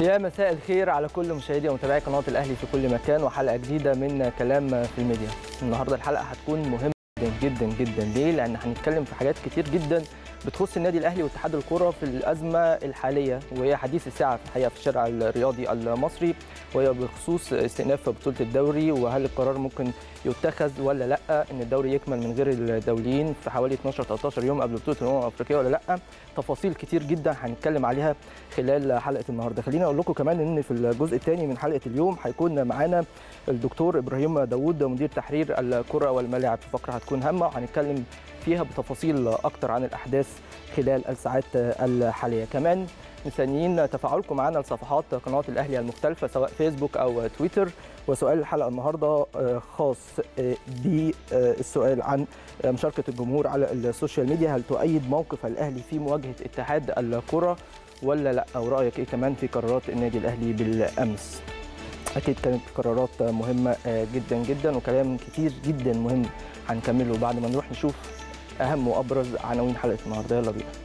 يا مساء الخير على كل مشاهدي ومتابعي قناه الاهلي في كل مكان وحلقه جديده من كلام في الميديا النهارده الحلقه هتكون مهمه جدا جدا جدا ليه لان هنتكلم في حاجات كتير جدا بتخص النادي الاهلي واتحاد الكره في الازمه الحاليه وهي حديث الساعه في الحقيقه في الشارع الرياضي المصري وهي بخصوص استئناف بطوله الدوري وهل القرار ممكن يتخذ ولا لا ان الدوري يكمل من غير الدوليين في حوالي 12 13 يوم قبل بطوله الامم الافريقيه ولا لا تفاصيل كتير جدا هنتكلم عليها خلال حلقه النهارده خليني اقول لكم كمان ان في الجزء الثاني من حلقه اليوم هيكون معانا الدكتور ابراهيم داوود مدير تحرير الكره والملاعب في فقره هتكون هامه وهنتكلم فيها بتفاصيل اكتر عن الاحداث خلال الساعات الحاليه كمان مستنيين تفاعلكم معنا لصفحات قناه الاهلي المختلفه سواء فيسبوك او تويتر وسؤال الحلقه النهارده خاص بالسؤال عن مشاركه الجمهور على السوشيال ميديا هل تؤيد موقف الاهلي في مواجهه اتحاد الكره ولا لا ورايك ايه كمان في قرارات النادي الاهلي بالامس اكيد كانت قرارات مهمه جدا جدا وكلام كتير جدا مهم هنكمله بعد ما نروح نشوف اهم وابرز عناوين حلقه النهارده يلا بينا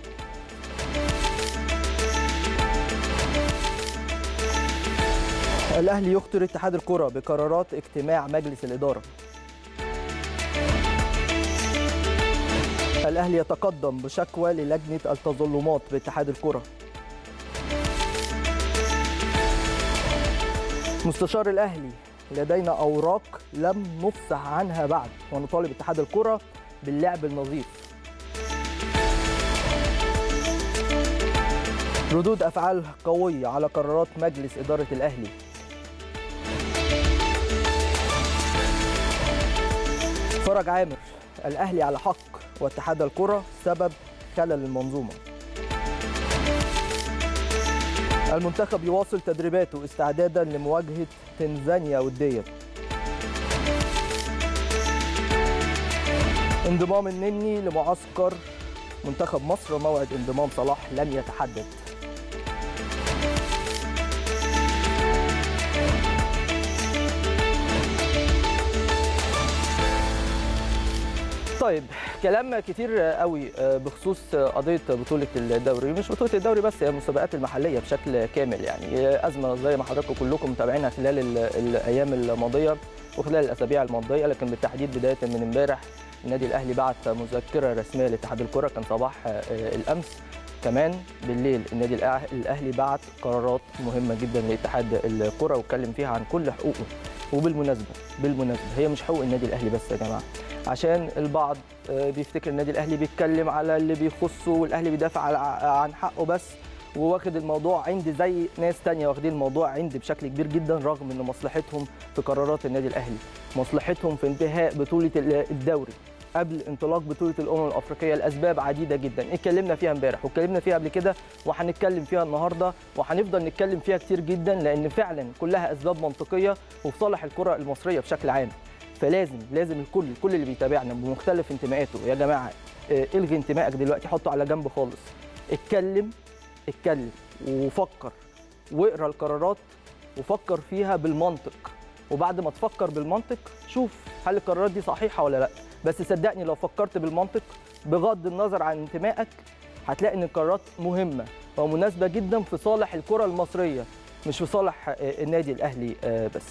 الاهلي يخطر اتحاد الكره بقرارات اجتماع مجلس الاداره الاهلي يتقدم بشكوى للجنه التظلمات باتحاد الكره مستشار الاهلي لدينا اوراق لم نفصح عنها بعد ونطالب اتحاد الكره باللعب النظيف ردود افعال قويه على قرارات مجلس اداره الاهلي فرج عامر الاهلي على حق واتحاد الكره سبب خلل المنظومه المنتخب يواصل تدريباته استعدادا لمواجهه تنزانيا وديا انضمام النني لمعسكر منتخب مصر موعد انضمام صلاح لم يتحدد طيب كلام كتير قوي بخصوص قضيه بطوله الدوري مش بطوله الدوري بس هي المسابقات المحليه بشكل كامل يعني ازمه زي ما حضراتكم كلكم متابعينها خلال الايام الماضيه وخلال الاسابيع الماضيه لكن بالتحديد بدايه من امبارح النادي الاهلي بعت مذكره رسميه لاتحاد الكره كان صباح الامس كمان بالليل النادي الاهلي بعت قرارات مهمه جدا لاتحاد الكره واتكلم فيها عن كل حقوقه وبالمناسبه بالمناسبه هي مش حقوق النادي الاهلي بس يا جماعه عشان البعض بيفتكر النادي الاهلي بيتكلم على اللي بيخصه والاهلي بيدافع عن حقه بس وواخد الموضوع عندي زي ناس تانية واخدين الموضوع عندي بشكل كبير جدا رغم ان مصلحتهم في قرارات النادي الاهلي مصلحتهم في انتهاء بطوله الدوري قبل انطلاق بطوله الامم الافريقيه لاسباب عديده جدا اتكلمنا فيها امبارح واتكلمنا فيها قبل كده وهنتكلم فيها النهارده وهنفضل نتكلم فيها كتير جدا لان فعلا كلها اسباب منطقيه وفي صالح الكره المصريه بشكل عام فلازم لازم الكل كل اللي بيتابعنا بمختلف انتماءاته يا جماعه الغي انتمائك دلوقتي حطه على جنب خالص اتكلم اتكلم وفكر واقرا القرارات وفكر فيها بالمنطق وبعد ما تفكر بالمنطق شوف هل القرارات دي صحيحه ولا لا بس صدقني لو فكرت بالمنطق بغض النظر عن انتمائك هتلاقي ان القرارات مهمه ومناسبه جدا في صالح الكره المصريه مش في صالح النادي الاهلي بس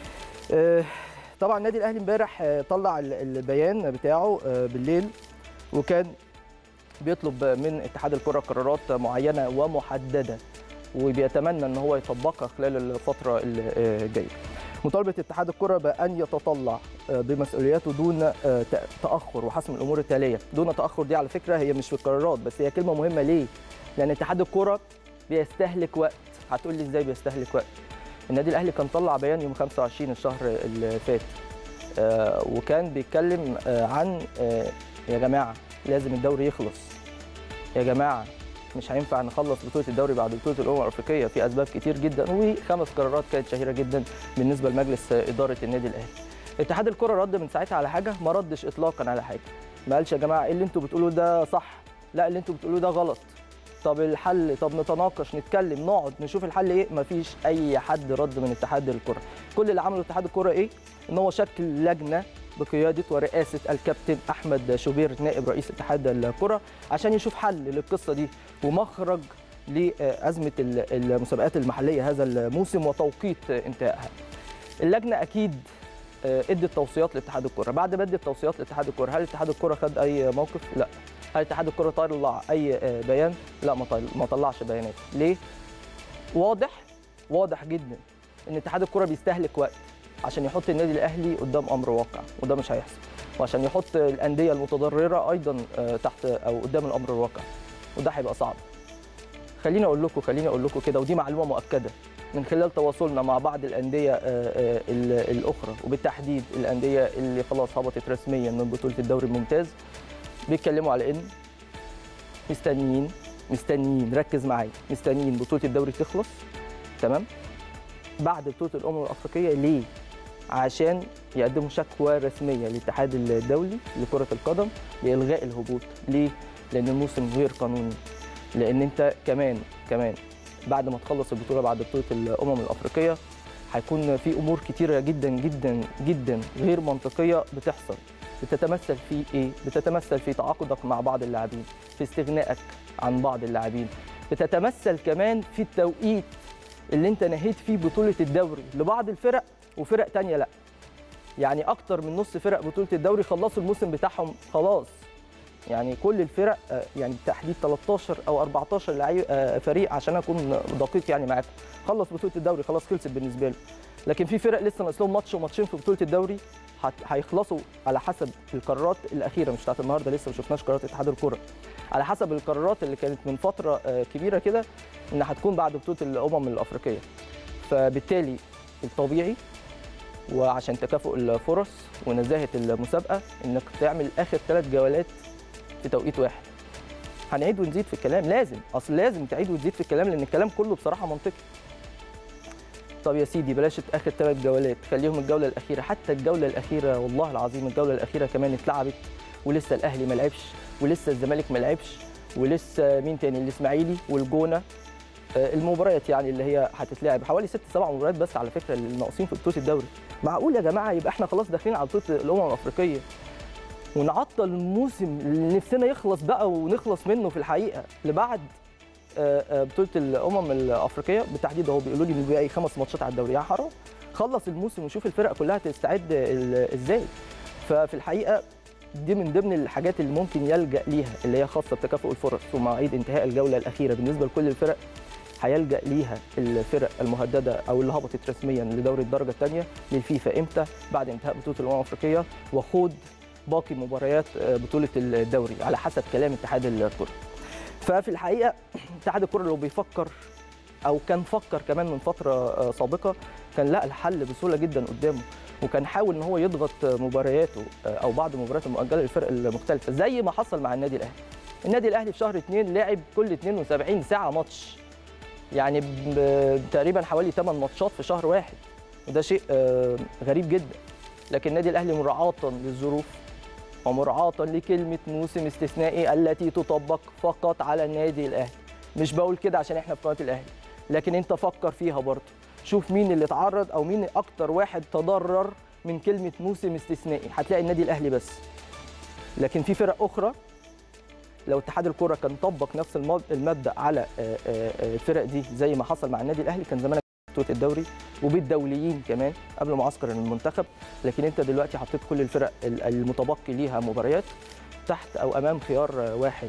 طبعا النادي الاهلي امبارح طلع البيان بتاعه بالليل وكان بيطلب من اتحاد الكره قرارات معينه ومحدده وبيتمنى ان هو يطبقها خلال الفتره الجايه مطالبه اتحاد الكره بان يتطلع بمسؤولياته دون تاخر وحسم الامور التاليه دون تاخر دي على فكره هي مش في القرارات بس هي كلمه مهمه ليه لان اتحاد الكره بيستهلك وقت هتقول لي ازاي بيستهلك وقت النادي الاهلي كان طلع بيان يوم 25 الشهر اللي فات آه وكان بيتكلم آه عن آه يا جماعه لازم الدوري يخلص يا جماعه مش هينفع نخلص بطوله الدوري بعد بطوله الامم الافريقيه في اسباب كتير جدا وخمس قرارات كانت شهيره جدا بالنسبه لمجلس اداره النادي الاهلي اتحاد الكره رد من ساعتها على حاجه ما ردش اطلاقا على حاجه ما قالش يا جماعه ايه اللي انتوا بتقولوه ده صح لا اللي انتوا بتقولوه ده غلط طب الحل طب نتناقش نتكلم نقعد نشوف الحل ايه مفيش اي حد رد من اتحاد الكره كل اللي عمله اتحاد الكره ايه ان هو شكل لجنه بقياده ورئاسه الكابتن احمد شوبير نائب رئيس اتحاد الكره عشان يشوف حل للقصه دي ومخرج لازمه المسابقات المحليه هذا الموسم وتوقيت انتهائها. اللجنه اكيد ادت توصيات لاتحاد الكره، بعد ما ادت توصيات لاتحاد الكره، هل اتحاد الكره خد اي موقف؟ لا. هل اتحاد الكره طلع اي بيان؟ لا ما طلعش بيانات، ليه؟ واضح واضح جدا ان اتحاد الكره بيستهلك وقت عشان يحط النادي الاهلي قدام امر واقع وده مش هيحصل وعشان يحط الانديه المتضرره ايضا تحت او قدام الامر الواقع وده هيبقى صعب خليني اقول لكم خليني اقول لكم كده ودي معلومه مؤكده من خلال تواصلنا مع بعض الانديه الاخرى وبالتحديد الانديه اللي خلاص هبطت رسميا من بطوله الدوري الممتاز بيتكلموا على ان مستنيين مستنيين ركز معايا مستنيين بطوله الدوري تخلص تمام بعد بطوله الامم الافريقيه ليه عشان يقدموا شكوى رسميه للاتحاد الدولي لكره القدم لالغاء الهبوط ليه لان الموسم غير قانوني لان انت كمان كمان بعد ما تخلص البطوله بعد بطوله الامم الافريقيه هيكون في امور كتيره جدا جدا جدا غير منطقيه بتحصل بتتمثل في ايه بتتمثل في تعاقدك مع بعض اللاعبين في استغنائك عن بعض اللاعبين بتتمثل كمان في التوقيت اللي انت نهيت فيه بطوله الدوري لبعض الفرق وفرق تانية لا يعني اكتر من نص فرق بطوله الدوري خلصوا الموسم بتاعهم خلاص يعني كل الفرق يعني بالتحديد 13 او 14 لعيب فريق عشان اكون دقيق يعني معاكم خلص بطوله الدوري خلاص خلصت بالنسبه له لكن في فرق لسه ناقص لهم ماتش وماتشين في بطوله الدوري هيخلصوا على حسب القرارات الاخيره مش بتاعت النهارده لسه ما شفناش قرارات اتحاد الكره على حسب القرارات اللي كانت من فتره كبيره كده ان هتكون بعد بطوله الامم الافريقيه فبالتالي الطبيعي وعشان تكافؤ الفرص ونزاهه المسابقه انك تعمل اخر ثلاث جولات في توقيت واحد هنعيد ونزيد في الكلام لازم اصل لازم تعيد وتزيد في الكلام لان الكلام كله بصراحه منطقي طب يا سيدي بلاش اخر ثلاث جولات خليهم الجوله الاخيره حتى الجوله الاخيره والله العظيم الجوله الاخيره كمان اتلعبت ولسه الاهلي ما لعبش ولسه الزمالك ما لعبش ولسه مين تاني الاسماعيلي والجونه المباريات يعني اللي هي هتتلعب حوالي ست سبع مباريات بس على فكره اللي ناقصين في بطوله الدوري معقول يا جماعه يبقى احنا خلاص داخلين على بطوله الامم الافريقيه ونعطل الموسم اللي نفسنا يخلص بقى ونخلص منه في الحقيقه لبعد بطوله الامم الافريقيه بالتحديد اهو بيقولوا لي باقي خمس ماتشات على الدوري يا حرام خلص الموسم وشوف الفرق كلها تستعد ازاي ففي الحقيقه دي من ضمن الحاجات اللي ممكن يلجا ليها اللي هي خاصه بتكافؤ الفرص ومواعيد انتهاء الجوله الاخيره بالنسبه لكل الفرق هيلجا ليها الفرق المهدده او اللي هبطت رسميا لدوري الدرجه الثانيه للفيفا امتى بعد انتهاء بطوله الامم الافريقيه وخوض باقي مباريات بطوله الدوري على حسب كلام اتحاد الكره ففي الحقيقه اتحاد الكره لو بيفكر او كان فكر كمان من فتره سابقه كان لقى الحل بسهوله جدا قدامه وكان حاول ان هو يضغط مبارياته او بعض المباريات المؤجله للفرق المختلفه زي ما حصل مع النادي الاهلي النادي الاهلي في شهر 2 لعب كل 72 ساعه ماتش يعني تقريبا حوالي 8 ماتشات في شهر واحد وده شيء غريب جدا لكن النادي الاهلي مراعاه للظروف ومراعاه لكلمه موسم استثنائي التي تطبق فقط على النادي الاهلي مش بقول كده عشان احنا في قناه الاهلي لكن انت فكر فيها برضه شوف مين اللي اتعرض او مين اكتر واحد تضرر من كلمه موسم استثنائي هتلاقي النادي الاهلي بس لكن في فرق اخرى لو اتحاد الكره كان طبق نفس المبدا على الفرق دي زي ما حصل مع النادي الاهلي كان زمانك بطوله الدوري وبالدوليين كمان قبل معسكر المنتخب لكن انت دلوقتي حطيت كل الفرق المتبقي ليها مباريات تحت او امام خيار واحد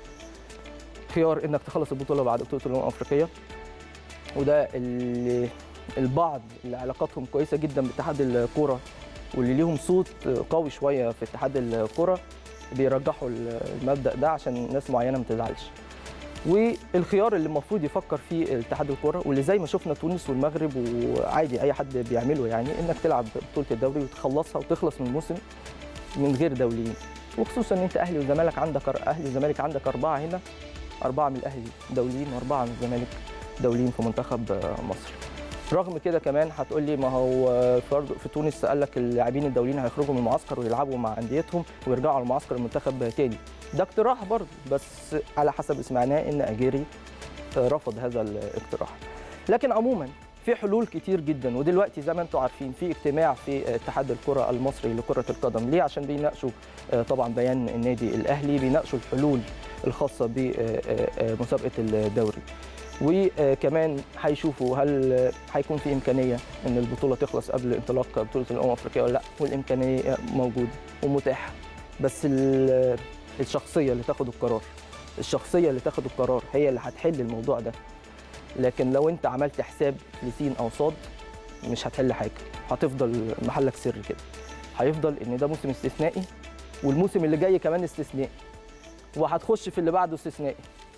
خيار انك تخلص البطوله بعد بطوله الامم الافريقيه وده اللي البعض اللي علاقاتهم كويسه جدا باتحاد الكوره واللي ليهم صوت قوي شويه في اتحاد الكوره بيرجحوا المبدا ده عشان ناس معينه ما تزعلش والخيار اللي المفروض يفكر فيه اتحاد الكوره واللي زي ما شفنا تونس والمغرب وعادي اي حد بيعمله يعني انك تلعب بطوله الدوري وتخلصها وتخلص من الموسم من غير دوليين وخصوصا ان انت اهلي وزمالك عندك اهلي وزمالك عندك اربعه هنا اربعه من الاهلي دوليين واربعه من الزمالك دوليين في منتخب مصر رغم كده كمان هتقول لي ما هو في تونس قال لك اللاعبين الدوليين هيخرجوا من المعسكر ويلعبوا مع انديتهم ويرجعوا على المعسكر المنتخب تاني ده اقتراح برضه بس على حسب سمعناه ان اجيري رفض هذا الاقتراح لكن عموما في حلول كتير جدا ودلوقتي زي ما انتم عارفين في اجتماع في اتحاد الكره المصري لكره القدم ليه عشان بيناقشوا طبعا بيان النادي الاهلي بيناقشوا الحلول الخاصه بمسابقه الدوري وكمان هيشوفوا هل هيكون في امكانيه ان البطوله تخلص قبل انطلاق بطوله الامم الافريقيه ولا لا والامكانيه موجوده ومتاحه بس الشخصيه اللي تاخد القرار الشخصيه اللي تاخد القرار هي اللي هتحل الموضوع ده لكن لو انت عملت حساب لسين او صاد مش هتحل حاجه هتفضل محلك سر كده هيفضل ان ده موسم استثنائي والموسم اللي جاي كمان استثنائي وهتخش في اللي بعده استثنائي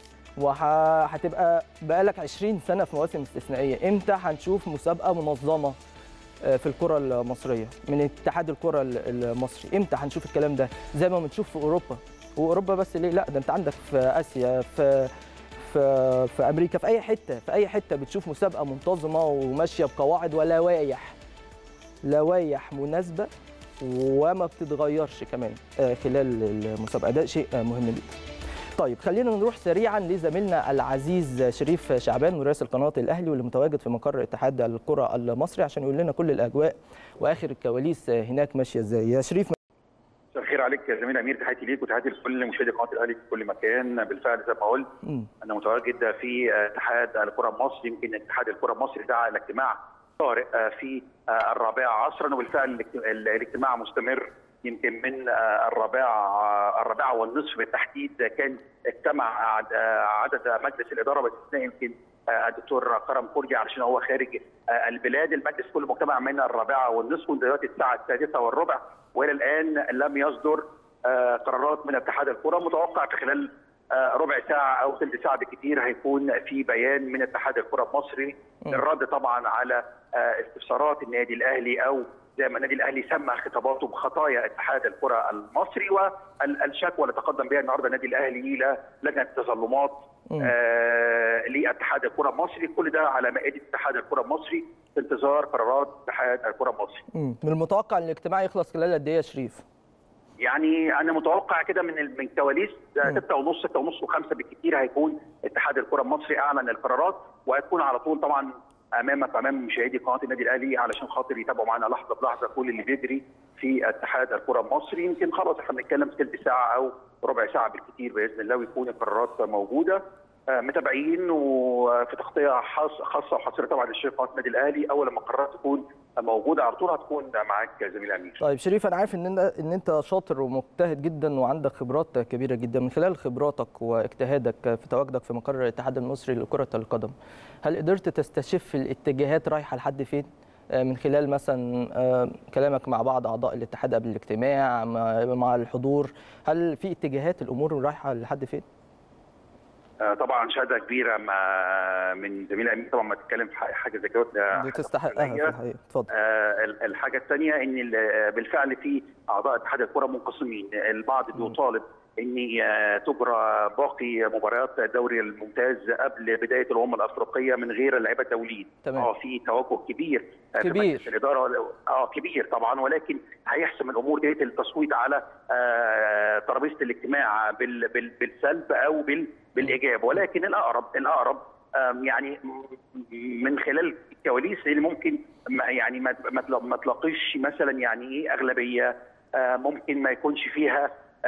وهتبقى بقالك 20 سنه في مواسم استثنائيه امتى هنشوف مسابقه منظمه في الكره المصريه من اتحاد الكره المصري امتى هنشوف الكلام ده زي ما بنشوف في اوروبا واوروبا بس ليه لا ده انت عندك في اسيا في في في امريكا في اي حته في اي حته بتشوف مسابقه منتظمه وماشيه بقواعد ولوائح لوائح مناسبه وما بتتغيرش كمان خلال المسابقه ده شيء مهم جدا طيب خلينا نروح سريعا لزميلنا العزيز شريف شعبان مراسل قناه الاهلي واللي متواجد في مقر اتحاد الكره المصري عشان يقول لنا كل الاجواء واخر الكواليس هناك ماشيه ازاي يا شريف مساء الخير عليك يا زميل امير تحياتي ليك وتحياتي لكل مشاهدي قناه الاهلي في كل مكان بالفعل زي ما قلت انا متواجد في اتحاد الكره المصري يمكن اتحاد الكره المصري دعا الاجتماع طارئ في الرابعه عصرا وبالفعل الاجتماع مستمر يمكن من الرابعه الرابعه والنصف بالتحديد كان اجتمع عدد مجلس الاداره باستثناء يمكن الدكتور كرم كورجي علشان هو خارج البلاد المجلس كله مجتمع من الرابعه والنصف ودلوقتي الساعه السادسه والربع والى الان لم يصدر قرارات من اتحاد الكره متوقع في خلال ربع ساعه او ثلث ساعه بالكثير هيكون في بيان من اتحاد الكره المصري للرد طبعا على استفسارات النادي الاهلي او زي ما النادي الاهلي سمى خطاباته بخطايا اتحاد الكره المصري والشكوى اللي تقدم بها النهارده النادي الاهلي الى لجنه التظلمات آه لاتحاد الكره المصري كل ده على مائده اتحاد الكره المصري في انتظار قرارات اتحاد الكره المصري. من المتوقع ان الاجتماع يخلص خلال قد ايه يا شريف؟ يعني انا متوقع كده من من كواليس 6 ونص 6 ونص و5 بالكثير هيكون اتحاد الكره المصري اعلن القرارات وهتكون على طول طبعا امامك امام مشاهدي قناه النادي الاهلي علشان خاطر يتابعوا معانا لحظه بلحظه كل اللي بيجري في اتحاد الكره المصري يمكن خلاص احنا بنتكلم في ثلث ساعه او ربع ساعه بالكثير باذن الله ويكون القرارات موجوده متابعين وفي تغطيه خاصه وحصريه طبعا للشركه قناه النادي الاهلي اول ما القرارات تكون موجوده على طول هتكون معاك زميل امير. طيب شريف انا عارف ان ان انت شاطر ومجتهد جدا وعندك خبرات كبيره جدا من خلال خبراتك واجتهادك في تواجدك في مقر الاتحاد المصري لكره القدم هل قدرت تستشف الاتجاهات رايحه لحد فين؟ من خلال مثلا كلامك مع بعض اعضاء الاتحاد قبل الاجتماع مع الحضور هل في اتجاهات الامور رايحه لحد فين؟ طبعا شهاده كبيره من زميل امين طبعا ما تتكلم في حاجه زي كده تستحقها في الحقيقه اتفضل الحاجه الثانيه ان بالفعل في اعضاء اتحاد الكره منقسمين البعض بيطالب ان تجرى باقي مباريات الدوري الممتاز قبل بدايه الامم الافريقيه من غير اللعيبه الدوليين اه في توجه كبير كبير في الاداره اه كبير طبعا ولكن هيحسم الامور ديت التصويت على آه ترابيزه الاجتماع بال بال بالسلب او بال بالايجاب ولكن الاقرب الاقرب يعني من خلال الكواليس اللي ممكن يعني ما تلاقيش مثلا يعني ايه اغلبيه ممكن ما يكونش فيها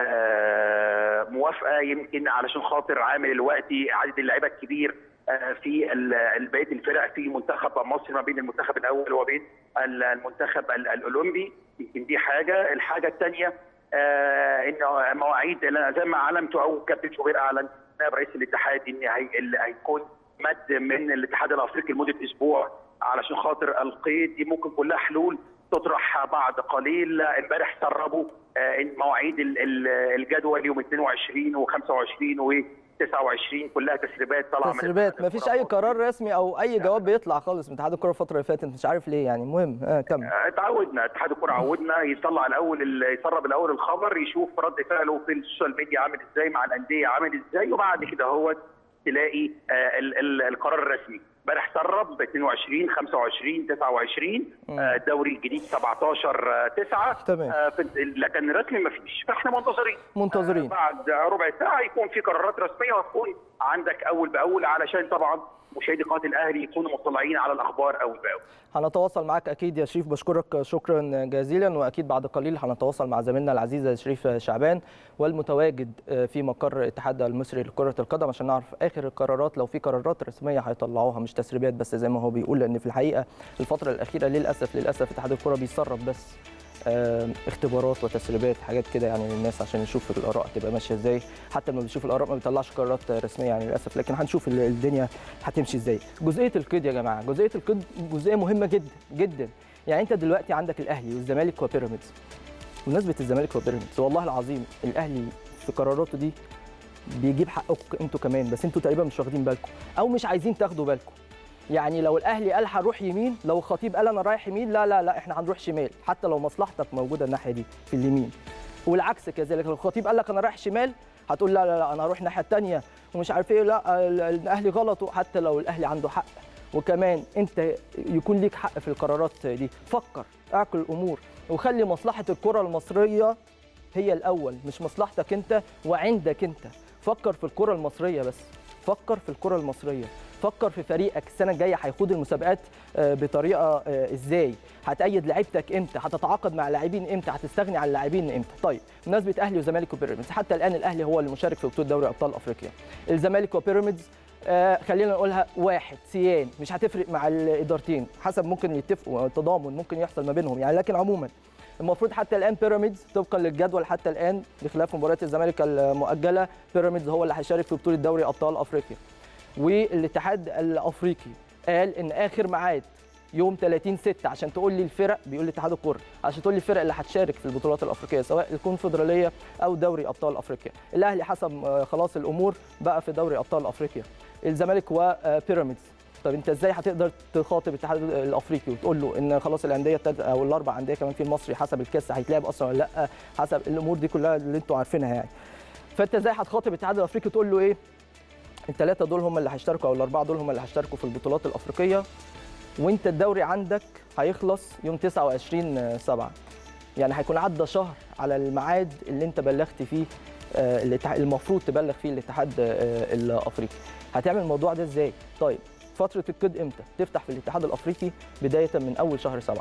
موافقه يمكن علشان خاطر عامل الوقت عدد اللعيبه الكبير في بقيه الفرق في منتخب مصر ما بين المنتخب الاول وبين المنتخب الاولمبي يمكن دي حاجه الحاجه الثانيه ان مواعيد زي ما علمت او كابتن شوبير اعلن نائب رئيس الاتحاد ان هيكون مد من الاتحاد الافريقي لمده اسبوع علشان خاطر القيد دي ممكن كلها حلول تطرح بعد قليل امبارح سربوا مواعيد الجدول يوم 22 و25 و 29 كلها تسريبات طالعه تسريبات ما فيش اي قرار رسمي او اي جواب بيطلع خالص من اتحاد الكره الفتره اللي فاتت مش عارف ليه يعني المهم آه كمل اتعودنا اتحاد الكره عودنا يطلع الاول يسرب الاول الخبر يشوف رد فعله في السوشيال ميديا عامل ازاي مع الانديه عامل ازاي وبعد كده هو تلاقي آه ال ال القرار الرسمي امبارح سرب ب 22 25 29 آه، الدوري الجديد 17 9 تمام. لكن رسمي ما فيش فاحنا منتظرين منتظرين. آه، بعد ربع ساعه يكون في قرارات رسميه وتكون عندك اول باول علشان طبعا مشاهدي قناه الاهلي يكونوا مطلعين على الاخبار اول باول هنتواصل معاك اكيد يا شريف بشكرك شكرا جزيلا واكيد بعد قليل هنتواصل مع زميلنا العزيز شريف شعبان والمتواجد في مقر الاتحاد المصري لكره القدم عشان نعرف اخر القرارات لو في قرارات رسميه هيطلعوها مش تسريبات بس زي ما هو بيقول لان في الحقيقه الفتره الاخيره للاسف للاسف اتحاد الكره بيسرب بس آه، اختبارات وتسريبات حاجات كده يعني للناس عشان نشوف الاراء تبقى ماشيه ازاي حتى لما بنشوف الاراء ما بيطلعش قرارات رسميه يعني للاسف لكن هنشوف ال- الدنيا هتمشي ازاي جزئيه القيد يا جماعه جزئيه القيد جزئيه مهمه جدا جدا يعني انت دلوقتي عندك الاهلي والزمالك وبيراميدز بمناسبه الزمالك وبيراميدز والله العظيم الاهلي في قراراته دي بيجيب حقكم انتوا كمان بس انتوا تقريبا مش واخدين بالكم او مش عايزين تاخدوا بالكم يعني لو الاهلي قال هنروح يمين لو الخطيب قال انا رايح يمين لا لا لا احنا هنروح شمال حتى لو مصلحتك موجوده الناحيه دي في اليمين والعكس كذلك لو الخطيب قال لك انا رايح شمال هتقول لا لا لا انا هروح الناحيه الثانيه ومش عارف ايه لا ال- الاهلي غلط حتى لو الاهلي عنده حق وكمان انت يكون ليك حق في القرارات دي فكر اعقل الامور وخلي مصلحه الكره المصريه هي الاول مش مصلحتك انت وعندك انت فكر في الكره المصريه بس فكر في الكره المصريه فكر في فريقك السنه الجايه هيخوض المسابقات آه، بطريقه آه، ازاي هتأيد لعيبتك امتى هتتعاقد مع لاعبين امتى هتستغني عن اللاعبين امتى طيب بمناسبه اهلي وزمالك وبيراميدز حتى الان الاهلي هو المشارك في بطوله دوري ابطال افريقيا الزمالك وبيراميدز آه خلينا نقولها واحد سيان مش هتفرق مع الادارتين حسب ممكن يتفقوا تضامن ممكن يحصل ما بينهم يعني لكن عموما المفروض حتى الان بيراميدز طبقا للجدول حتى الان بخلاف مباريات الزمالك المؤجله بيراميدز هو اللي هيشارك في بطوله دوري ابطال افريقيا والاتحاد الافريقي قال ان اخر ميعاد يوم 30 6 عشان تقول لي الفرق بيقول لي اتحاد الكره عشان تقول لي الفرق اللي هتشارك في البطولات الافريقيه سواء الكونفدراليه او دوري ابطال افريقيا الاهلي حسب آه، خلاص الامور بقى في دوري ابطال افريقيا الزمالك وبيراميدز طب انت ازاي هتقدر تخاطب الاتحاد الافريقي وتقول له ان خلاص الانديه التالتة او الاربع انديه كمان في المصري حسب الكاس هيتلعب اصلا ولا لا حسب الامور دي كلها اللي انتوا عارفينها يعني فانت ازاي هتخاطب الاتحاد الافريقي تقول له ايه الثلاثه دول هم اللي هيشتركوا او الاربعه دول هم اللي هيشتركوا في البطولات الافريقيه وانت الدوري عندك هيخلص يوم 29 7 يعني هيكون عدى شهر على الميعاد اللي انت بلغت فيه آه، الاتحاد- المفروض تبلغ فيه الاتحاد آه، الافريقي هتعمل الموضوع ده ازاي طيب فتره القيد امتى تفتح في الاتحاد الافريقي بدايه من اول شهر 7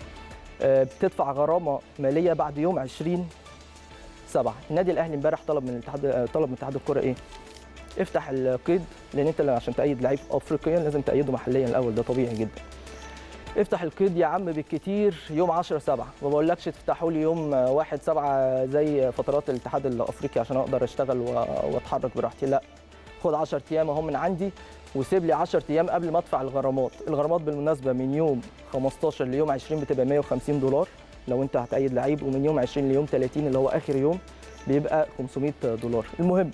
بتدفع غرامه ماليه بعد يوم 20 7 النادي الاهلي امبارح طلب من الاتحاد آه، طلب من اتحاد الكره ايه افتح القيد لان انت عشان تأيد لعيب افريقيا لازم تأيده محليا الاول ده طبيعي جدا افتح القيد يا عم بالكتير يوم 10 7 ما بقولكش تفتحوا لي يوم 1 7 زي فترات الاتحاد الافريقي عشان اقدر اشتغل و- واتحرك براحتي لا خد 10 ايام اهو من عندي وسيب لي 10 ايام قبل ما ادفع الغرامات الغرامات بالمناسبه من يوم 15 ليوم 20 بتبقى 150 دولار لو انت هتأيد لعيب ومن يوم 20 ليوم 30 اللي هو اخر يوم بيبقى 500 دولار المهم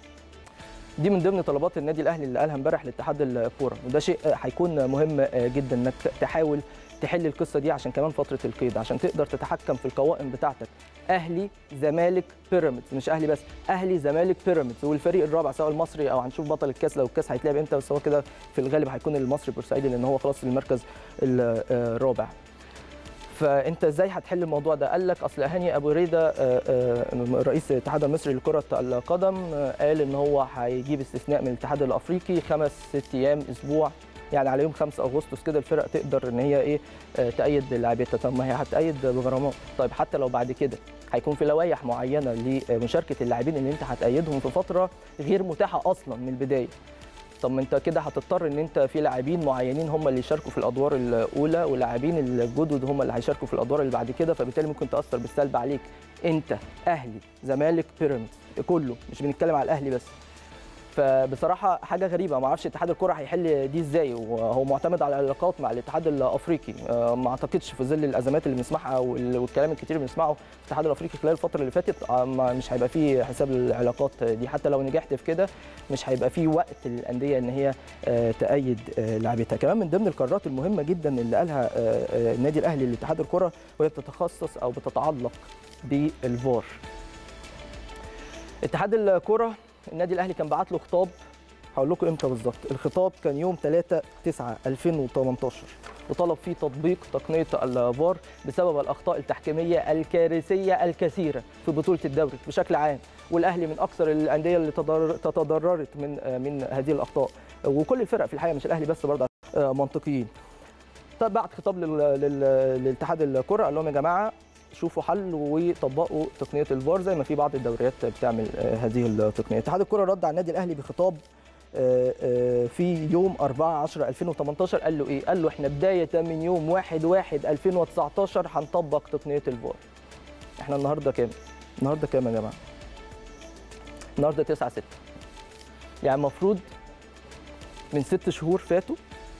دي من ضمن طلبات النادي الاهلي اللي قالها امبارح لاتحاد الكوره وده شيء آه، هيكون مهم آه، جدا انك تحاول تحل القصه دي عشان كمان فتره القيد عشان تقدر تتحكم في القوائم بتاعتك اهلي زمالك بيراميدز مش اهلي بس اهلي زمالك بيراميدز والفريق الرابع سواء المصري او هنشوف بطل الكاس لو الكاس هيتلعب امتى بس هو كده في الغالب هيكون المصري بورسعيدي لان هو خلاص المركز الرابع فانت ازاي هتحل الموضوع ده؟ قال لك اصل هاني ابو ريده آه، آه، رئيس الاتحاد المصري لكره القدم آه، قال ان هو هيجيب استثناء من الاتحاد الافريقي خمس ست ايام اسبوع يعني على يوم 5 اغسطس كده الفرق تقدر ان هي ايه آه، تأيد لاعبتها طب ما هي هتأيد بغرامات طيب حتى لو بعد كده هيكون في لوائح معينه لمشاركه اللاعبين اللي انت هتأيدهم في فتره غير متاحه اصلا من البدايه طب ما انت كده هتضطر ان انت في لاعبين معينين هم اللي يشاركوا في الادوار الاولى ولاعبين الجدد هم اللي هيشاركوا في الادوار اللي بعد كده فبالتالي ممكن تاثر بالسلب عليك انت اهلي زمالك بيراميدز كله مش بنتكلم على الاهلي بس فبصراحه حاجه غريبه ما اعرفش اتحاد الكره هيحل دي ازاي وهو معتمد على العلاقات مع الاتحاد الافريقي آه، ما اعتقدش في ظل الازمات اللي بنسمعها وال- والكلام الكتير اللي بنسمعه في الاتحاد الافريقي خلال الفتره اللي فاتت آه، ما- مش هيبقى فيه حساب العلاقات دي حتى لو نجحت في كده مش هيبقى فيه وقت للانديه ان هي آه، تأيد آه، لاعبتها كمان من ضمن القرارات المهمه جدا اللي قالها آه، آه، النادي الاهلي لاتحاد الكره وهي بتتخصص او بتتعلق بالفار اتحاد الكره النادي الاهلي كان بعت له خطاب هقول لكم امتى بالظبط الخطاب كان يوم 3 9 2018 وطلب فيه تطبيق تقنيه الفار بسبب الاخطاء التحكيميه الكارثيه الكثيره في بطوله الدوري بشكل عام والاهلي من اكثر الانديه اللي تضرر- تضررت من من هذه الاخطاء وكل الفرق في الحقيقه مش الاهلي بس برضه آه، منطقيين طب بعت خطاب لل- لل- لاتحاد الكره قال لهم يا جماعه شوفوا حل وطبقوا تقنيه الفار زي ما في بعض الدوريات بتعمل آه، هذه التقنيه اتحاد الكره رد على النادي الاهلي بخطاب آه، آه، في يوم 4 10 2018 قال له ايه قال له احنا بدايه من يوم 1 1 2019 هنطبق تقنيه الفار احنا النهارده كام النهارده كام يا جماعه النهارده 9 6 يعني المفروض من ست شهور فاتوا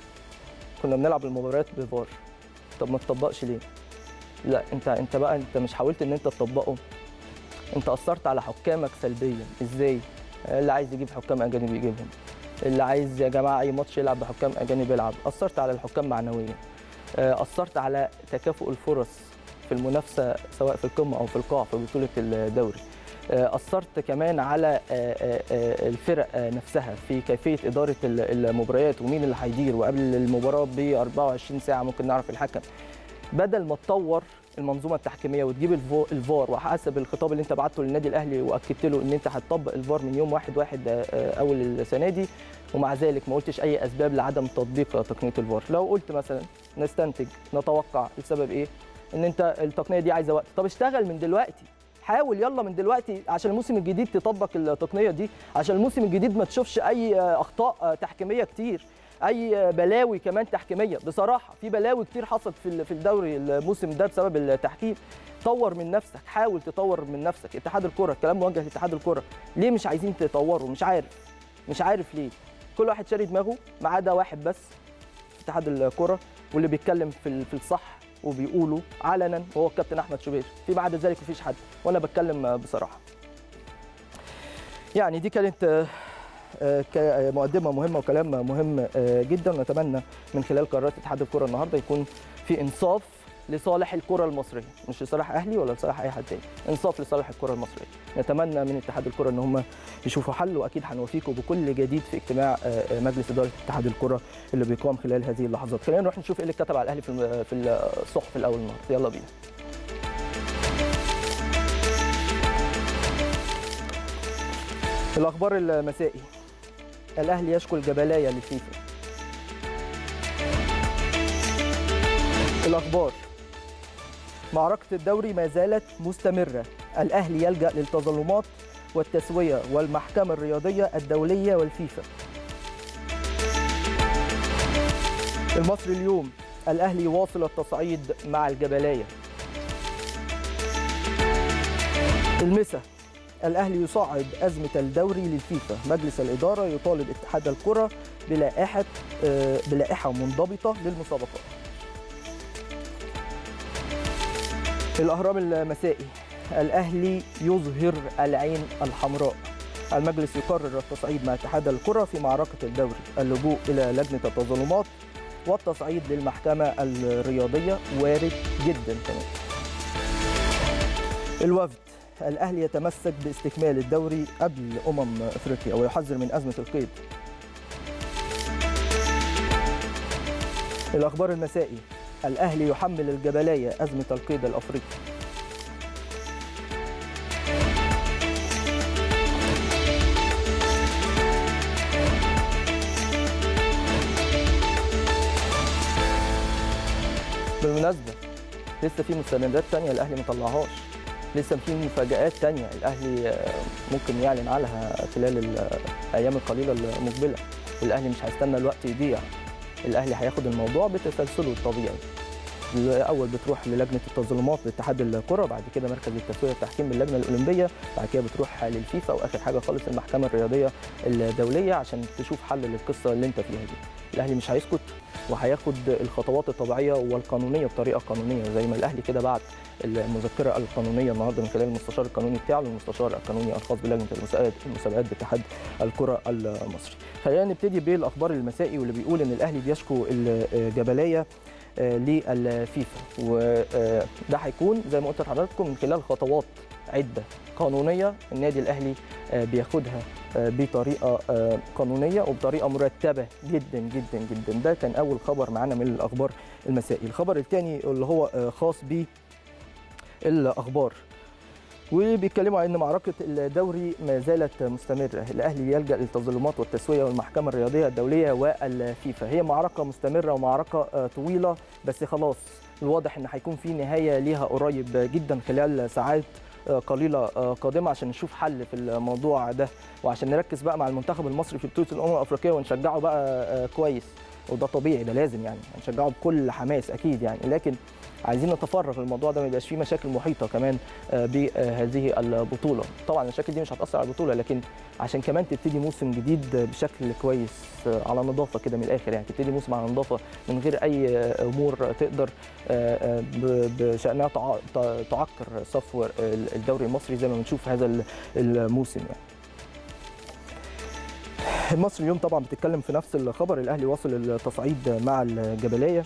كنا بنلعب المباريات بفار طب ما تطبقش ليه لا انت انت بقى انت مش حاولت ان انت تطبقه انت اثرت على حكامك سلبيا ازاي اللي عايز يجيب حكام اجانب يجيبهم اللي عايز يا جماعه اي ماتش يلعب بحكام اجانب يلعب اثرت على الحكام معنويا آه، اثرت على تكافؤ الفرص في المنافسه سواء في القمه او في القاع في بطوله الدوري آه، اثرت كمان على آه، آه، آه، الفرق آه، نفسها في كيفيه اداره ال- المباريات ومين اللي هيدير وقبل المباراه ب 24 ساعه ممكن نعرف الحكم بدل ما تطور المنظومه التحكيميه وتجيب الفو- الفار وحسب الخطاب اللي انت بعته للنادي الاهلي واكدت له ان انت هتطبق الفار من يوم 1 1 اول السنه دي ومع ذلك ما قلتش اي اسباب لعدم تطبيق تقنيه الفار لو قلت مثلا نستنتج نتوقع السبب ايه ان انت التقنيه دي عايزه وقت طب اشتغل من دلوقتي حاول يلا من دلوقتي عشان الموسم الجديد تطبق التقنيه دي عشان الموسم الجديد ما تشوفش اي اخطاء تحكيميه كتير اي بلاوي كمان تحكيميه بصراحه في بلاوي كتير حصلت في ال- في الدوري الموسم ده بسبب التحكيم طور من نفسك حاول تطور من نفسك اتحاد الكره الكلام موجه لاتحاد الكره ليه مش عايزين تطوروا مش عارف مش عارف ليه كل واحد شاري دماغه ما عدا واحد بس في اتحاد الكره واللي بيتكلم في ال- في الصح وبيقوله علنا وهو الكابتن احمد شوبير فيما عدا ذلك مفيش حد وانا بتكلم بصراحه يعني دي كانت آه، آه، ك- مقدمه مهمه وكلام مهم آه، جدا ونتمنى من خلال قرارات اتحاد الكره النهارده يكون في انصاف لصالح الكره المصريه مش لصالح اهلي ولا لصالح اي حد تاني انصاف لصالح الكره المصريه نتمنى من اتحاد الكره ان هم يشوفوا حل واكيد هنوافيكم بكل جديد في اجتماع آه، آه، مجلس اداره اتحاد الكره اللي بيقام خلال هذه اللحظات خلينا نروح نشوف ايه اللي اتكتب على الاهلي في الم- في الصحف الاول النهارده يلا بينا الاخبار المسائي الاهلي يشكو الجبلايه للفيفا الاخبار معركه الدوري ما زالت مستمره الاهلي يلجا للتظلمات والتسويه والمحكمه الرياضيه الدوليه والفيفا المصري اليوم الاهلي واصل التصعيد مع الجبلايه المسا الاهلي يصعد ازمه الدوري للفيفا مجلس الاداره يطالب اتحاد الكره بلائحه آه، بلائحه منضبطه للمسابقات الاهرام المسائي الاهلي يظهر العين الحمراء المجلس يقرر التصعيد مع اتحاد الكره في معركه الدوري اللجوء الى لجنه التظلمات والتصعيد للمحكمه الرياضيه وارد جدا كمان الوفد الاهلي يتمسك باستكمال الدوري قبل امم افريقيا ويحذر من ازمه القيد الاخبار المسائي الاهلي يحمل الجبلايه ازمه القيد الافريقي بالمناسبه لسه في مستندات تانية الاهلي ما طلعهاش لسه في مفاجآت تانية الأهلي آه، ممكن يعلن عنها خلال الأيام القليلة المقبلة والأهلي مش هيستنى الوقت يضيع الأهلي هياخد الموضوع بتسلسله الطبيعي الأول بتروح للجنة التظلمات باتحاد الكرة بعد كده مركز التسوية والتحكيم من اللجنة الأولمبية بعد كده بتروح للفيفا وآخر حاجة خالص المحكمة الرياضية الدولية عشان تشوف حل للقصة اللي أنت فيها دي الأهلي مش هيسكت وهياخد الخطوات الطبيعية والقانونية بطريقة قانونية زي ما الأهلي كده بعت المذكره القانونيه النهارده من خلال المستشار القانوني بتاعه للمستشار القانوني الخاص بلجنه المسابقات المسابقات باتحاد الكره المصري. خلينا نبتدي بالاخبار المسائي واللي بيقول ان الاهلي بيشكو الجبليه آه، للفيفا وده هيكون زي ما قلت لحضراتكم من خلال خطوات عده قانونيه النادي الاهلي بياخدها بطريقه قانونيه وبطريقه مرتبه جدا جدا جدا ده كان اول خبر معانا من الاخبار المسائي الخبر الثاني اللي هو خاص بالاخبار وبيتكلموا عن ان معركه الدوري ما زالت مستمره، الاهلي يلجا للتظلمات والتسويه والمحكمه الرياضيه الدوليه والفيفا، هي معركه مستمره ومعركه طويله بس خلاص الواضح ان هيكون في نهايه ليها قريب جدا خلال ساعات قليله قادمه عشان نشوف حل في الموضوع ده وعشان نركز بقى مع المنتخب المصري في بطوله الامم الافريقيه ونشجعه بقى كويس وده طبيعي ده لازم يعني هنشجعه بكل حماس اكيد يعني لكن عايزين نتفرغ للموضوع ده ما يبقاش فيه مشاكل محيطه كمان بهذه البطوله طبعا المشاكل دي مش هتاثر على البطوله لكن عشان كمان تبتدي موسم جديد بشكل كويس على نظافه كده من الاخر يعني تبتدي موسم على نظافه من غير اي امور تقدر بشانها تعكر صفو الدوري المصري زي ما بنشوف هذا الموسم يعني مصر اليوم طبعا بتتكلم في نفس الخبر الاهلي واصل التصعيد مع الجبليه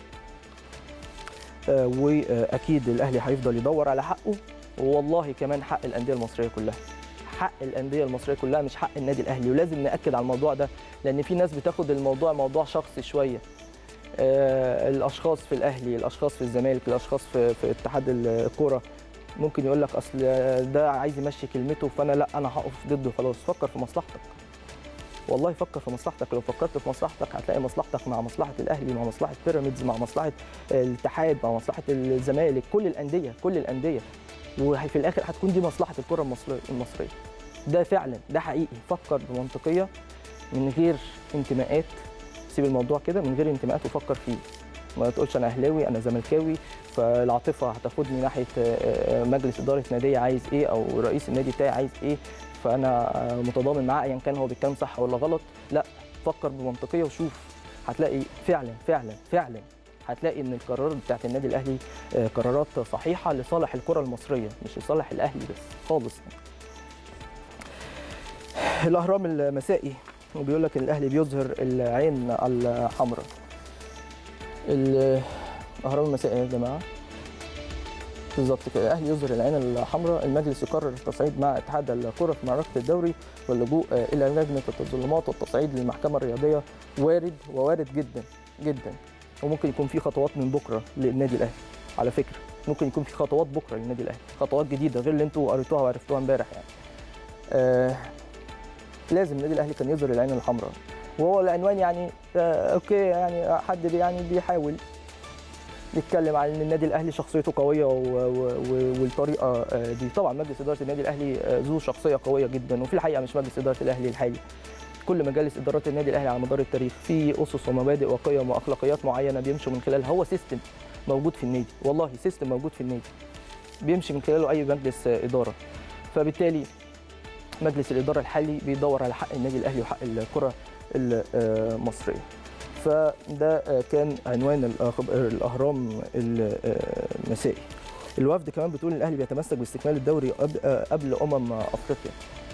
واكيد الاهلي هيفضل يدور على حقه والله كمان حق الانديه المصريه كلها حق الانديه المصريه كلها مش حق النادي الاهلي ولازم ناكد على الموضوع ده لان في ناس بتاخد الموضوع موضوع شخصي شويه آه الاشخاص في الاهلي الاشخاص في الزمالك الاشخاص في, في اتحاد الكوره ممكن يقول لك اصل ده عايز يمشي كلمته فانا لا انا هقف ضده خلاص فكر في مصلحتك والله فكر في مصلحتك لو فكرت في مصلحتك هتلاقي مصلحتك مع مصلحه الاهلي مع مصلحه بيراميدز مع مصلحه الاتحاد مع مصلحه الزمالك كل الانديه كل الانديه وفي الاخر هتكون دي مصلحه الكره المصريه المصريه ده فعلا ده حقيقي فكر بمنطقيه من غير انتماءات سيب الموضوع كده من غير انتماءات وفكر فيه ما تقولش انا اهلاوي انا زملكاوي فالعاطفه هتاخدني ناحيه مجلس اداره ناديه عايز ايه او رئيس النادي بتاعي عايز ايه فانا متضامن معاه ايا كان هو بيتكلم صح ولا غلط لا فكر بمنطقيه وشوف هتلاقي فعلا فعلا فعلا هتلاقي ان القرارات بتاعت النادي الاهلي قرارات صحيحه لصالح الكره المصريه مش لصالح الاهلي بس خالص الاهرام المسائي وبيقول لك الاهلي بيظهر العين الحمراء الاهرام المسائي يا جماعه بالظبط كده الاهلي يظهر العين الحمراء المجلس يقرر التصعيد مع اتحاد الكره في معركه الدوري واللجوء الى لجنه التظلمات والتصعيد للمحكمه الرياضيه وارد ووارد جدا جدا وممكن يكون في خطوات من بكره للنادي الاهلي على فكره ممكن يكون في خطوات بكره للنادي الاهلي خطوات جديده غير اللي انتوا قريتوها وعرفتوها امبارح يعني آه لازم النادي الاهلي كان يظهر العين الحمراء وهو العنوان يعني آه اوكي يعني حد بي يعني بيحاول نتكلم عن ان النادي الاهلي شخصيته قويه و... و... والطريقه دي طبعا مجلس اداره النادي الاهلي ذو شخصيه قويه جدا وفي الحقيقه مش مجلس اداره الاهلي الحالي كل مجالس ادارات النادي الاهلي على مدار التاريخ في اسس ومبادئ وقيم واخلاقيات معينه بيمشوا من خلالها هو سيستم موجود في النادي والله سيستم موجود في النادي بيمشي من خلاله اي مجلس اداره فبالتالي مجلس الاداره الحالي بيدور على حق النادي الاهلي وحق الكره المصريه فده كان عنوان الاهرام المسائي الوفد كمان بتقول الاهلي بيتمسك باستكمال الدوري قبل امم افريقيا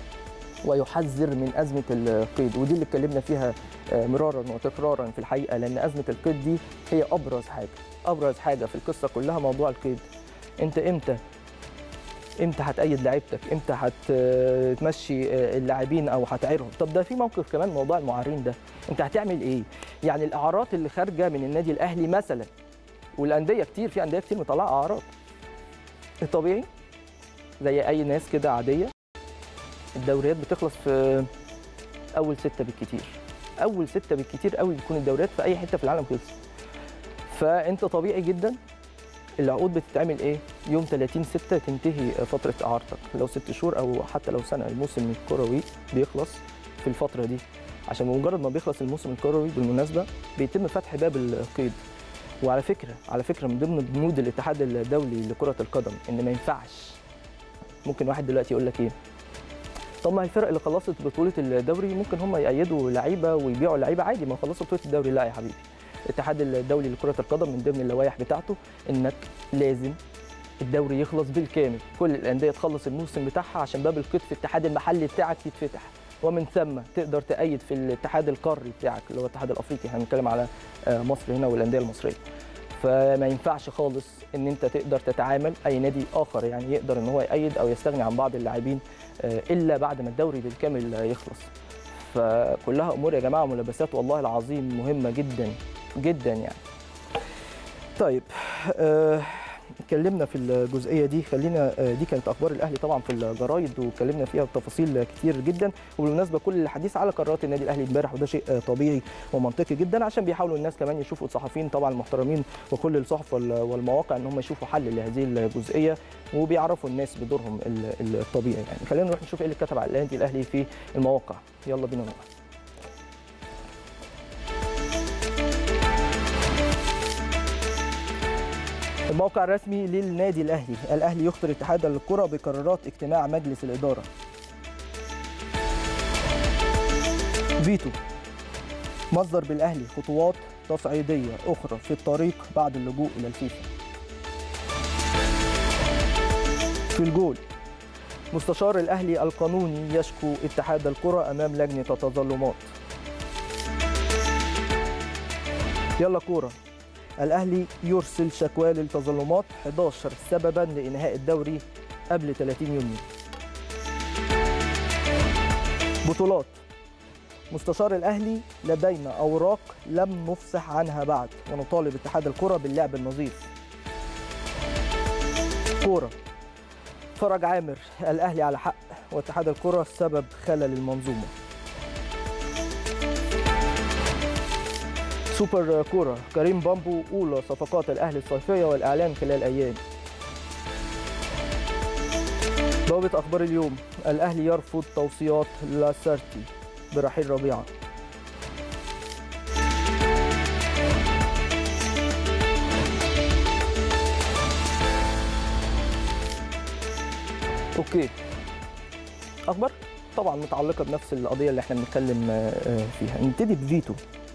ويحذر من ازمه القيد ودي اللي اتكلمنا فيها مرارا وتكرارا في الحقيقه لان ازمه القيد دي هي ابرز حاجه ابرز حاجه في القصه كلها موضوع القيد انت امتى امتى هتأيد لعيبتك امتى هتمشي اللاعبين او هتعيرهم طب ده في موقف كمان موضوع المعارين ده انت هتعمل ايه يعني الاعارات اللي خارجه من النادي الاهلي مثلا والانديه كتير في انديه كتير مطلعه اعارات الطبيعي زي اي ناس كده عاديه الدوريات بتخلص في اول ستة بالكتير اول ستة بالكتير قوي بتكون الدوريات في اي حته في العالم خلصت فانت طبيعي جدا العقود بتتعمل ايه؟ يوم 30 6 تنتهي فتره اعارتك لو ست شهور او حتى لو سنه الموسم الكروي بيخلص في الفتره دي عشان بمجرد ما بيخلص الموسم الكروي بالمناسبه بيتم فتح باب القيد وعلى فكره على فكره من ضمن بنود الاتحاد الدولي لكره القدم ان ما ينفعش ممكن واحد دلوقتي يقول لك ايه طب ما الفرق اللي خلصت بطوله الدوري ممكن هم يأيدوا لعيبه ويبيعوا لعيبه عادي ما خلصوا بطوله الدوري لا يا حبيبي الاتحاد الدولي لكره القدم من ضمن اللوائح بتاعته انك لازم الدوري يخلص بالكامل كل الانديه تخلص الموسم بتاعها عشان باب القيد في الاتحاد المحلي بتاعك يتفتح ومن ثم تقدر تأيد في الاتحاد القاري بتاعك اللي هو الاتحاد الافريقي احنا بنتكلم على مصر هنا والانديه المصريه فما ينفعش خالص ان انت تقدر تتعامل اي نادي اخر يعني يقدر ان هو يأيد او يستغني عن بعض اللاعبين الا بعد ما الدوري بالكامل يخلص فكلها امور يا جماعه ملابسات والله العظيم مهمه جدا جدا يعني طيب آه اتكلمنا في الجزئيه دي خلينا دي كانت اخبار الاهلي طبعا في الجرايد واتكلمنا فيها بتفاصيل كتير جدا وبالمناسبه كل الحديث على قرارات النادي الاهلي امبارح وده شيء طبيعي ومنطقي جدا عشان بيحاولوا الناس كمان يشوفوا الصحفيين طبعا المحترمين وكل الصحف والمواقع ان هم يشوفوا حل لهذه الجزئيه وبيعرفوا الناس بدورهم الطبيعي يعني خلينا نروح نشوف ايه اللي كتب على النادي الاهلي في المواقع يلا بينا نروح الموقع الرسمي للنادي الاهلي الاهلي يخطر اتحاد الكره بقرارات اجتماع مجلس الاداره فيتو مصدر بالاهلي خطوات تصعيديه اخرى في الطريق بعد اللجوء الى الفيفا في الجول مستشار الاهلي القانوني يشكو اتحاد الكره امام لجنه التظلمات يلا كوره الأهلي يرسل شكوى للتظلمات 11 سببا لإنهاء الدوري قبل 30 يونيو بطولات مستشار الأهلي لدينا أوراق لم نفصح عنها بعد ونطالب اتحاد الكرة باللعب النظيف كورة فرج عامر الأهلي على حق واتحاد الكرة سبب خلل المنظومة سوبر كورة كريم بامبو أولى صفقات الأهلي الصيفية والإعلان خلال أيام بوابة أخبار اليوم الأهلي يرفض توصيات لاسارتي برحيل ربيعة أوكي أخبار طبعا متعلقة بنفس القضية اللي احنا بنتكلم فيها نبتدي بفيتو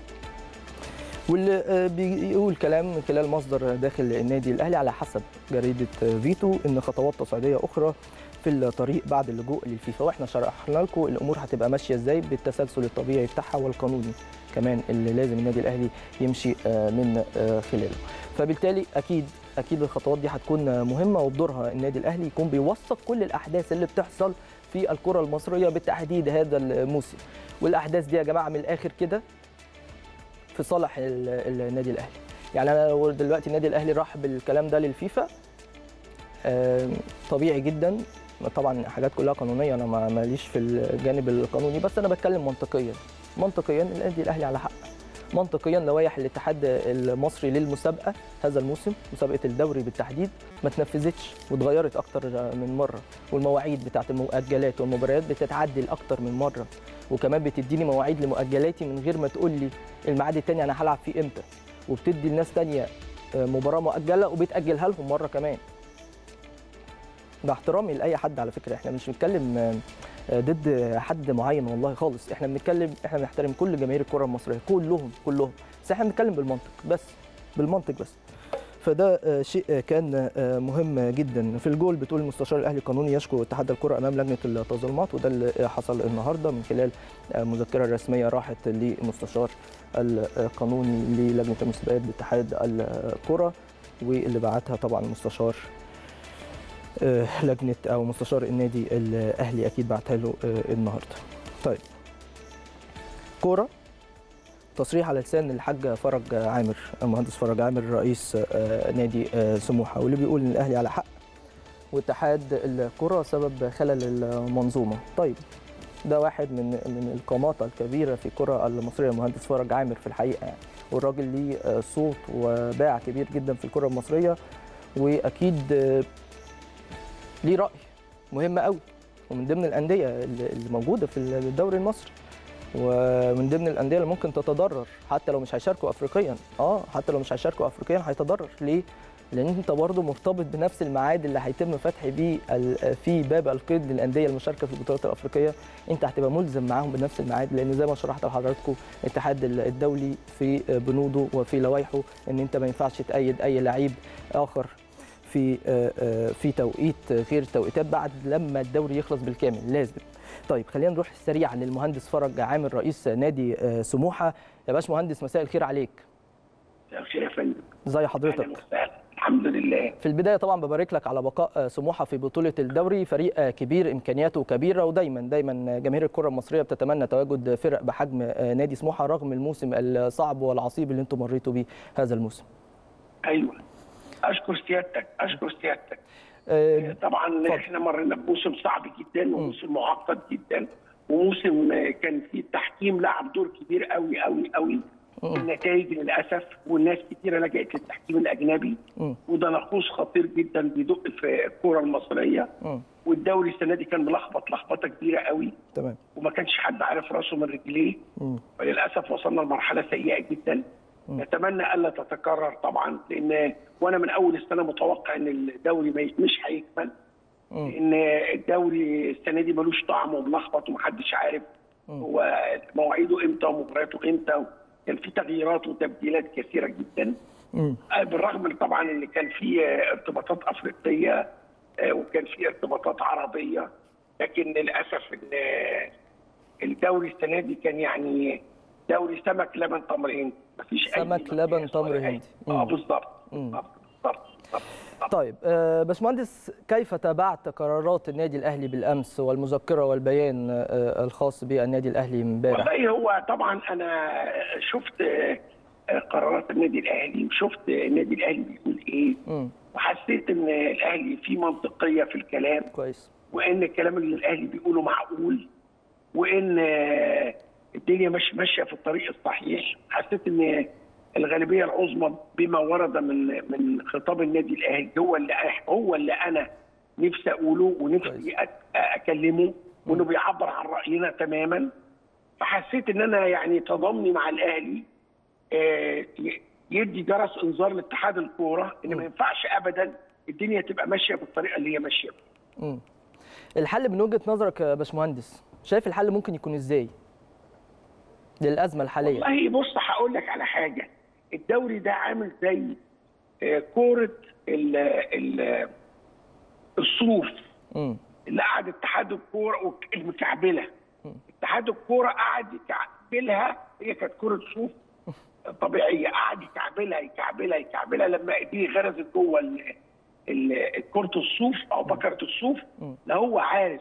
واللي بيقول كلام من خلال مصدر داخل النادي الاهلي على حسب جريده فيتو ان خطوات تصعيديه اخرى في الطريق بعد اللجوء للفيفا واحنا شرحنا لكم الامور هتبقى ماشيه ازاي بالتسلسل الطبيعي بتاعها والقانوني كمان اللي لازم النادي الاهلي يمشي من خلاله فبالتالي اكيد اكيد الخطوات دي هتكون مهمه وبدورها النادي الاهلي يكون بيوثق كل الاحداث اللي بتحصل في الكره المصريه بالتحديد هذا الموسم والاحداث دي يا جماعه من الاخر كده في صالح النادي الاهلي يعني انا لو دلوقتي النادي الاهلي راح بالكلام ده للفيفا طبيعي جدا طبعا حاجات كلها قانونيه انا ماليش في الجانب القانوني بس انا بتكلم منطقيا منطقيا النادي الاهلي على حق منطقيا لوائح الاتحاد المصري للمسابقه هذا الموسم مسابقه الدوري بالتحديد ما تنفذتش واتغيرت اكتر من مره والمواعيد بتاعه المؤجلات والمباريات بتتعدل اكتر من مره وكمان بتديني مواعيد لمؤجلاتي من غير ما تقول لي الميعاد التاني انا هلعب فيه امتى وبتدي لناس تانية مباراه مؤجله وبتاجلها لهم مره كمان ده احترامي لاي حد على فكره احنا مش بنتكلم ضد حد معين والله خالص احنا بنتكلم احنا بنحترم كل جماهير الكره المصريه كلهم كلهم بس احنا بنتكلم بالمنطق بس بالمنطق بس فده شيء كان مهم جدا في الجول بتقول المستشار الاهلي القانوني يشكو اتحاد الكره امام لجنه التظلمات وده اللي حصل النهارده من خلال مذكره رسميه راحت للمستشار القانوني للجنه المسابقات باتحاد الكره واللي بعتها طبعا المستشار لجنه او مستشار النادي الاهلي اكيد بعتها له النهارده. طيب كوره تصريح على لسان الحاج فرج عامر المهندس فرج عامر رئيس نادي سموحه واللي بيقول ان الاهلي على حق واتحاد الكره سبب خلل المنظومه. طيب ده واحد من من القامات الكبيره في الكره المصريه المهندس فرج عامر في الحقيقه يعني والراجل ليه صوت وباع كبير جدا في الكره المصريه واكيد ليه راي مهم قوي ومن ضمن الانديه اللي موجوده في الدوري المصري ومن ضمن الانديه اللي ممكن تتضرر حتى لو مش هيشاركوا افريقيا اه حتى لو مش هيشاركوا افريقيا هيتضرر ليه لان انت برضه مرتبط بنفس الميعاد اللي هيتم فتح بيه في باب القيد للانديه المشاركه في البطولات الافريقيه انت هتبقى ملزم معاهم بنفس الميعاد لان زي ما شرحت لحضراتكم الاتحاد الدولي في بنوده وفي لوائحه ان انت ما ينفعش تأيد اي لعيب اخر في في توقيت غير توقيتات بعد لما الدوري يخلص بالكامل لازم طيب خلينا نروح سريعا للمهندس فرج عامر رئيس نادي سموحه يا باش مهندس مساء الخير عليك الخير يا فندم ازي اهلا حضرتك وسهلا الحمد لله في البدايه طبعا ببارك لك على بقاء سموحه في بطوله الدوري فريق كبير امكانياته كبيره ودايما دايما جماهير الكره المصريه بتتمنى تواجد فرق بحجم نادي سموحه رغم الموسم الصعب والعصيب اللي انتم مريتوا بيه هذا الموسم ايوه اشكر سيادتك اشكر سيادتك آه، طبعا اتفضل. احنا مرينا بموسم صعب جدا وموسم معقد جدا وموسم كان فيه التحكيم لعب دور كبير قوي قوي قوي في النتائج للاسف والناس كتيره لجأت للتحكيم الاجنبي مم. وده نقوص خطير جدا بيدق في الكوره المصريه مم. والدوري السنه دي كان ملخبط لخبطه كبيره قوي تمام وما كانش حد عارف راسه من رجليه مم. وللاسف وصلنا لمرحله سيئه جدا نتمنى الا تتكرر طبعا لان وانا من اول السنه متوقع ان الدوري ما ي- مش هيكمل مم. لان الدوري السنه دي ملوش طعم وملخبط ومحدش عارف هو مواعيده امتى ومبارياته امتى كان في تغييرات وتبديلات كثيره جدا مم. آه، بالرغم من طبعا ان كان في آه، ارتباطات افريقيه آه، وكان في ارتباطات عربيه لكن للاسف ان آه، الدوري السنه دي كان يعني دوري سمك لبن تمر هندي مفيش اي سمك لبن تمر هندي. اه مم. بالظبط بالظبط بالظبط بالظبط. طيب آه، باشمهندس كيف تابعت قرارات النادي الاهلي بالامس والمذكره والبيان آه، الخاص بالنادي الاهلي امبارح والله هو طبعا انا شفت آه، قرارات النادي الاهلي وشفت النادي الاهلي بيقول ايه مم. وحسيت ان الاهلي فيه منطقيه في الكلام كويس وان الكلام اللي الاهلي بيقوله معقول وان آه، الدنيا مش ماشيه في الطريق الصحيح حسيت ان الغالبيه العظمى بما ورد من من خطاب النادي الاهلي هو اللي أح- هو اللي انا نفسي اقوله ونفسي أك- اكلمه وانه بيعبر عن راينا تماما فحسيت ان انا يعني تضامني مع الاهلي آه، ي- يدي جرس انذار لاتحاد الكوره ان ما ينفعش ابدا الدنيا تبقى ماشيه بالطريقه اللي هي ماشيه بيها. مم. الحل من وجهه نظرك يا باشمهندس شايف الحل ممكن يكون ازاي للازمه الحاليه والله بص هقول لك على حاجه الدوري ده عامل زي آه، كوره ال- ال- الصوف مم. اللي قعد اتحاد الكوره وك- المكعبله اتحاد الكوره قعد يكعبلها هي كانت كوره صوف طبيعيه قعد يكعبلها يكعبلها يكعبلها لما ايديه غرزت جوه ال- ال- كره الصوف او بكره الصوف لا هو عارف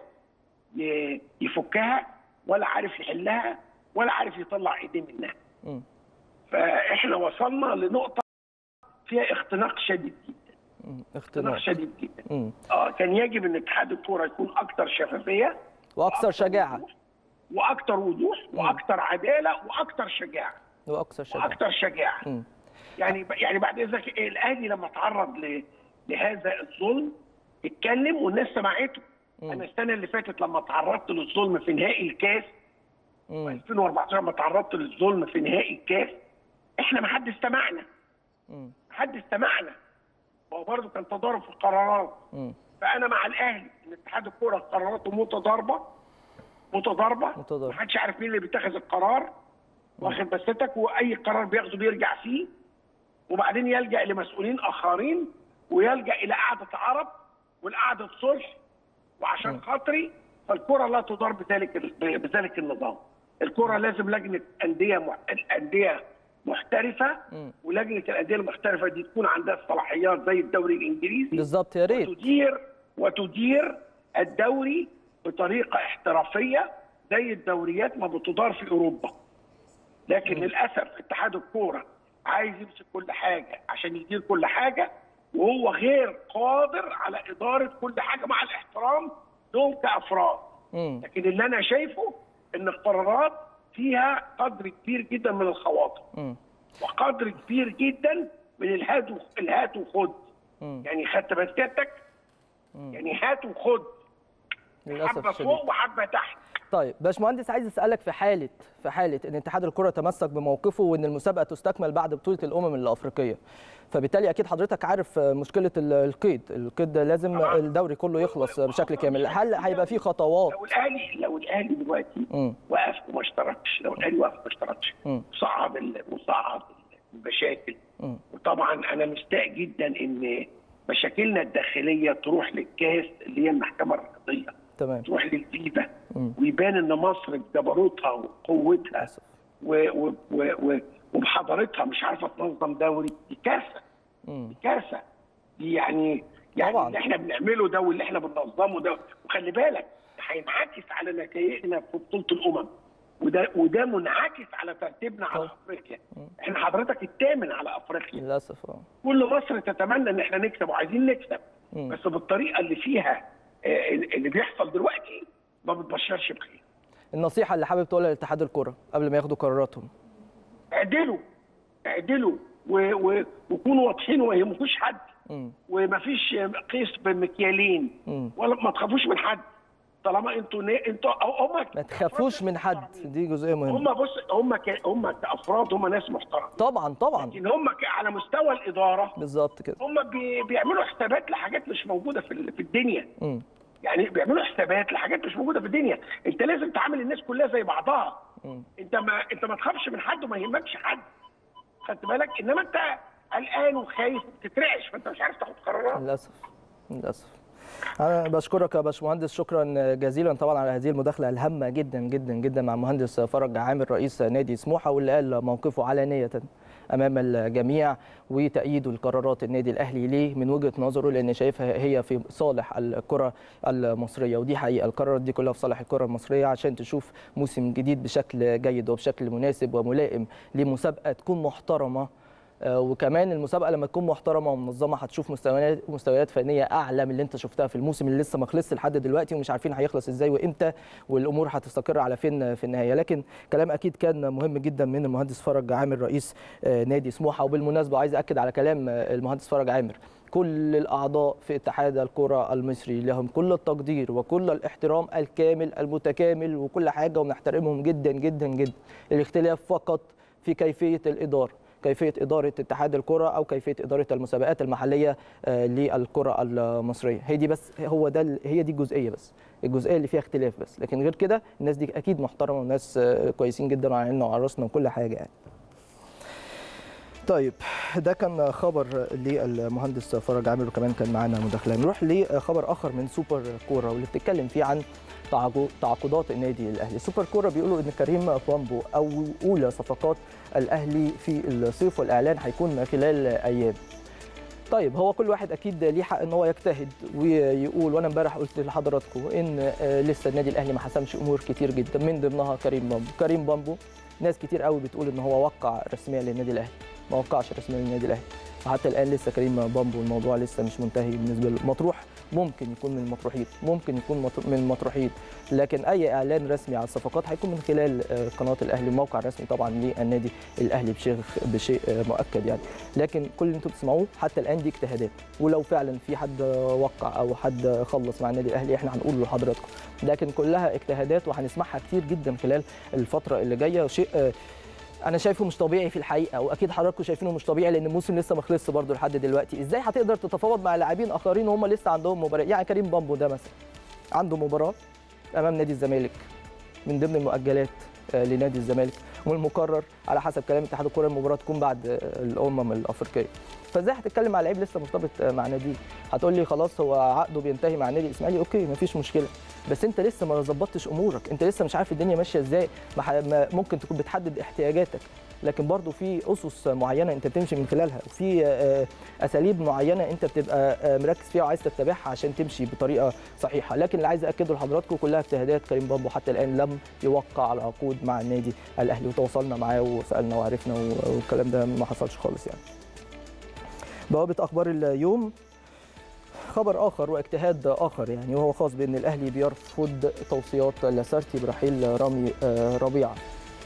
ي- يفكها ولا عارف يحلها ولا عارف يطلع ايديه منها مم. فاحنا وصلنا لنقطه فيها اختناق شديد جدا مم. اختناق اختناق شديد جدا مم. اه كان يجب ان اتحاد الكوره يكون اكثر شفافيه واكثر شجاعه وضوح، واكثر وضوح واكثر عداله واكثر شجاعه واكثر شجاعه واكثر شجاعه مم. يعني يعني بعد اذنك الاهلي لما تعرض ل- لهذا الظلم اتكلم والناس سمعته انا السنه اللي فاتت لما تعرضت للظلم في نهائي الكاس مم. 2014 لما تعرضت للظلم في نهائي الكاس احنا ما حد استمعنا مم. ما حد استمعنا هو برضه كان تضارب في القرارات مم. فانا مع الاهلي ان اتحاد الكوره قراراته متضاربه متضاربه متضاربة. ما حدش عارف مين اللي بيتخذ القرار واخد بستك واي قرار بياخده بيرجع فيه وبعدين يلجا لمسؤولين اخرين ويلجا الى قعده عرب والقعده صلح وعشان خاطري فالكره لا تدار بذلك بذلك النظام الكره لازم لجنه انديه مح... انديه محترفه ولجنه الانديه المحترفه دي تكون عندها الصلاحيات زي الدوري الانجليزي بالظبط يا ريت وتدير وتدير الدوري بطريقه احترافيه زي الدوريات ما بتدار في اوروبا لكن للاسف اتحاد الكوره عايز يمسك كل حاجه عشان يدير كل حاجه وهو غير قادر على اداره كل حاجه مع الاحترام دول كافراد مم. لكن اللي انا شايفه ان القرارات فيها قدر كبير جدا من الخواطر مم. وقدر كبير جدا من الهات وخ- الهات وخد مم. يعني خدت مسكتك يعني هات وخد للاسف حبه الشديد فوق وحبه تحت طيب باشمهندس عايز اسالك في حاله في حاله ان اتحاد الكره تمسك بموقفه وان المسابقه تستكمل بعد بطوله الامم الافريقيه فبالتالي اكيد حضرتك عارف مشكله ال- القيد القيد ده لازم طبعاً. الدوري كله يخلص بشكل كامل هل هيبقى في خطوات لو الاهلي لو الاهلي دلوقتي مم. وقف وما اشتركش لو الاهلي وقف وما اشتركش مم. صعد ال- وصعد المشاكل مم. وطبعا انا مستاء جدا ان مشاكلنا الداخليه تروح للكاس اللي هي المحكمه الرياضيه تمام تروح للفيفا مم. ويبان ان مصر بجبروتها وقوتها للاسف و و و و وبحضارتها مش عارفه تنظم دوري دي كارثه مم. دي كارثه دي يعني يعني طبعاً. اللي احنا بنعمله ده واللي احنا بننظمه ده وخلي بالك ده هينعكس على نتائجنا في بطوله الامم وده وده منعكس على ترتيبنا على طبعاً. افريقيا احنا حضرتك الثامن على افريقيا للاسف اه كل مصر تتمنى ان احنا نكسب وعايزين نكسب مم. بس بالطريقه اللي فيها آه، اللي بيحصل دلوقتي ما بتبشرش بخير النصيحه اللي حابب تقولها لاتحاد الكره قبل ما ياخدوا قراراتهم اعدلوا اعدلوا و- و- وكونوا واضحين وما يهمكوش حد مم. ومفيش قيس بمكيالين مم. ولا ما تخافوش من حد طالما انتوا نا- انتوا أو- هم ما تخافوش من حد دي جزئيه مهمه هم بص هم ك... هم كافراد هم ناس محترمه طبعا طبعا لكن هم ك... على مستوى الاداره بالظبط كده هم بي... بيعملوا حسابات لحاجات مش موجوده في ال- في الدنيا مم. يعني بيعملوا حسابات لحاجات مش موجوده في الدنيا انت لازم تعامل الناس كلها زي بعضها مم. انت ما انت ما تخافش من حد وما يهمكش حد خدت بالك انما انت قلقان وخايف وبتترعش فانت مش عارف تاخد قرارات للاسف للاسف انا بشكرك يا باشمهندس شكرا جزيلا طبعا على هذه المداخله الهامه جدا جدا جدا مع المهندس فرج عامر رئيس نادي سموحه واللي قال موقفه علانيه امام الجميع وتأييده لقرارات النادي الاهلي ليه من وجهه نظره لان شايفها هي في صالح الكره المصريه ودي حقيقه القرارات دي كلها في صالح الكره المصريه عشان تشوف موسم جديد بشكل جيد وبشكل مناسب وملائم لمسابقه تكون محترمه آه، وكمان المسابقه لما تكون محترمه ومنظمه هتشوف مستويات مستويات فنيه اعلى من اللي انت شفتها في الموسم اللي لسه ما خلصش لحد دلوقتي ومش عارفين هيخلص ازاي وامتى والامور هتستقر على فين في النهايه لكن كلام اكيد كان مهم جدا من المهندس فرج عامر رئيس آه، نادي سموحه وبالمناسبه عايز اكد على كلام آه، المهندس فرج عامر كل الاعضاء في اتحاد الكره المصري لهم كل التقدير وكل الاحترام الكامل المتكامل وكل حاجه وبنحترمهم جدا جدا جدا الاختلاف فقط في كيفيه الاداره كيفيه اداره اتحاد الكره او كيفيه اداره المسابقات المحليه آه، للكره المصريه هي دي بس هو ده ال- هي دي الجزئيه بس الجزئيه اللي فيها اختلاف بس لكن غير كده الناس دي اكيد محترمه وناس آه، كويسين جدا وعلى عيننا وعلى راسنا وكل حاجه يعني طيب ده كان خبر للمهندس فرج عامر وكمان كان معانا مداخله نروح لخبر اخر من سوبر كوره واللي بتتكلم فيه عن تعاقو- تعاقدات النادي الاهلي سوبر كوره بيقولوا ان كريم بامبو او اولى صفقات الاهلي في الصيف والاعلان هيكون خلال ايام طيب هو كل واحد اكيد ليه حق ان هو يجتهد ويقول وانا امبارح قلت لحضراتكم ان آه، لسه النادي الاهلي ما حسمش امور كتير جدا من ضمنها كريم بامبو كريم بامبو ناس كتير قوي بتقول ان هو وقع رسميا للنادي الاهلي ما وقعش رسميا للنادي الاهلي وحتى الان لسه كريم بامبو الموضوع لسه مش منتهي بالنسبه له مطروح ممكن يكون من المطروحين ممكن يكون مطر- من المطروحين لكن اي اعلان رسمي على الصفقات هيكون من خلال آه، قناه الاهلي الموقع الرسمي طبعا للنادي الاهلي بشيء بشيء آه، مؤكد يعني لكن كل اللي انتم بتسمعوه حتى الان دي اجتهادات ولو فعلا في حد وقع او حد خلص مع النادي الاهلي احنا هنقول لحضراتكم لكن كلها اجتهادات وهنسمعها كتير جدا خلال الفتره اللي جايه شيء آه، انا شايفه مش طبيعي في الحقيقه واكيد حضراتكم شايفينه مش طبيعي لان الموسم لسه ما خلصش برضه لحد دلوقتي ازاي هتقدر تتفاوض مع لاعبين اخرين وهم لسه عندهم مباراه يعني كريم بامبو ده مثلا عنده مباراه امام نادي الزمالك من ضمن المؤجلات آه، لنادي الزمالك والمقرر على حسب كلام اتحاد الكره المباراه تكون بعد آه، الامم الافريقيه فازاي هتتكلم مع لعيب لسه مرتبط آه، مع ناديه هتقول لي خلاص هو عقده بينتهي مع النادي الاسماعيلي اوكي مفيش مشكله بس انت لسه ما ظبطتش امورك انت لسه مش عارف الدنيا ماشيه ازاي ما ح- ما- ممكن تكون بتحدد احتياجاتك لكن برضو في اسس معينه انت بتمشي من خلالها وفي آه، اساليب معينه انت بتبقى آه، مركز فيها وعايز تتبعها عشان تمشي بطريقه صحيحه لكن اللي عايز اكده لحضراتكم كلها اجتهادات كريم بامبو حتى الان لم يوقع على عقود مع النادي الاهلي وتواصلنا معاه وسالنا وعرفنا و- والكلام ده ما حصلش خالص يعني بوابه اخبار اليوم خبر اخر واجتهاد اخر يعني وهو خاص بان الاهلي بيرفض توصيات لاسارتي برحيل رامي آه، ربيعه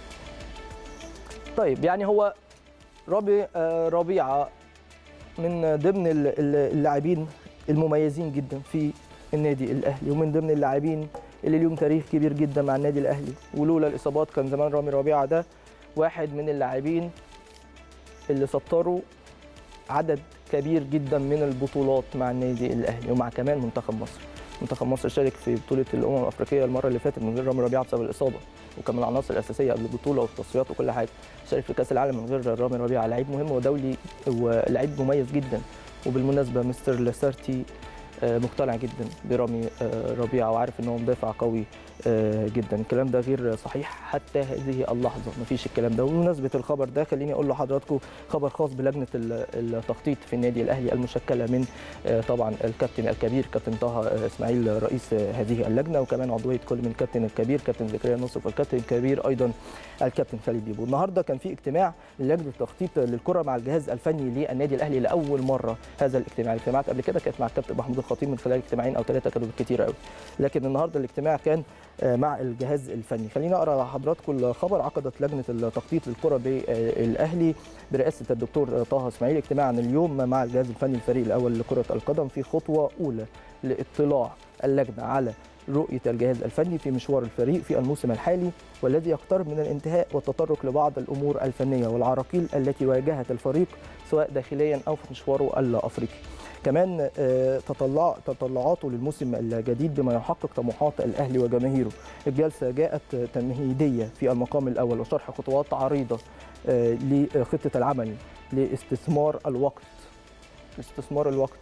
طيب يعني هو رامي آه، ربيعه من ضمن ال- ال- اللاعبين المميزين جدا في النادي الاهلي ومن ضمن اللاعبين اللي ليهم تاريخ كبير جدا مع النادي الاهلي ولولا الاصابات كان زمان رامي ربيعه ده واحد من اللاعبين اللي سطروا عدد كبير جدا من البطولات مع النادي الاهلي ومع كمان منتخب مصر منتخب مصر شارك في بطوله الامم الافريقيه المره اللي فاتت من غير رامي ربيعه بسبب الاصابه وكان من العناصر الاساسيه قبل البطوله والتصفيات وكل حاجه شارك في كاس العالم من غير رامي ربيعه لعيب مهم ودولي ولعيب مميز جدا وبالمناسبه مستر لاسارتي مقتنع جدا برامي ربيعه وعارف ان هو مدافع قوي جدا الكلام ده غير صحيح حتى هذه اللحظه مفيش الكلام ده وبمناسبه الخبر ده خليني اقول لحضراتكم خبر خاص بلجنه التخطيط في النادي الاهلي المشكله من طبعا الكابتن الكبير كابتن طه اسماعيل رئيس هذه اللجنه وكمان عضويه كل من الكابتن الكبير كابتن زكريا نصف والكابتن الكبير ايضا الكابتن خالد بيبو النهارده كان في اجتماع لجنه التخطيط للكره مع الجهاز الفني للنادي الاهلي لاول مره هذا الاجتماع الاجتماعات قبل كده كانت مع الكابتن محمود الخطيب من خلال اجتماعين او ثلاثه كانوا بالكثير قوي لكن النهارده الاجتماع كان مع الجهاز الفني خلينا اقرا لحضراتكم الخبر عقدت لجنه التخطيط للكره بالاهلي برئاسه الدكتور طه اسماعيل اجتماعا اليوم مع الجهاز الفني الفريق الاول لكره القدم في خطوه اولى لاطلاع اللجنه على رؤيه الجهاز الفني في مشوار الفريق في الموسم الحالي والذي يقترب من الانتهاء والتطرق لبعض الامور الفنيه والعراقيل التي واجهت الفريق سواء داخليا او في مشواره الافريقي. كمان تطلع تطلعاته للموسم الجديد بما يحقق طموحات الاهلي وجماهيره. الجلسه جاءت تمهيديه في المقام الاول وشرح خطوات عريضه لخطه العمل لاستثمار الوقت. استثمار الوقت.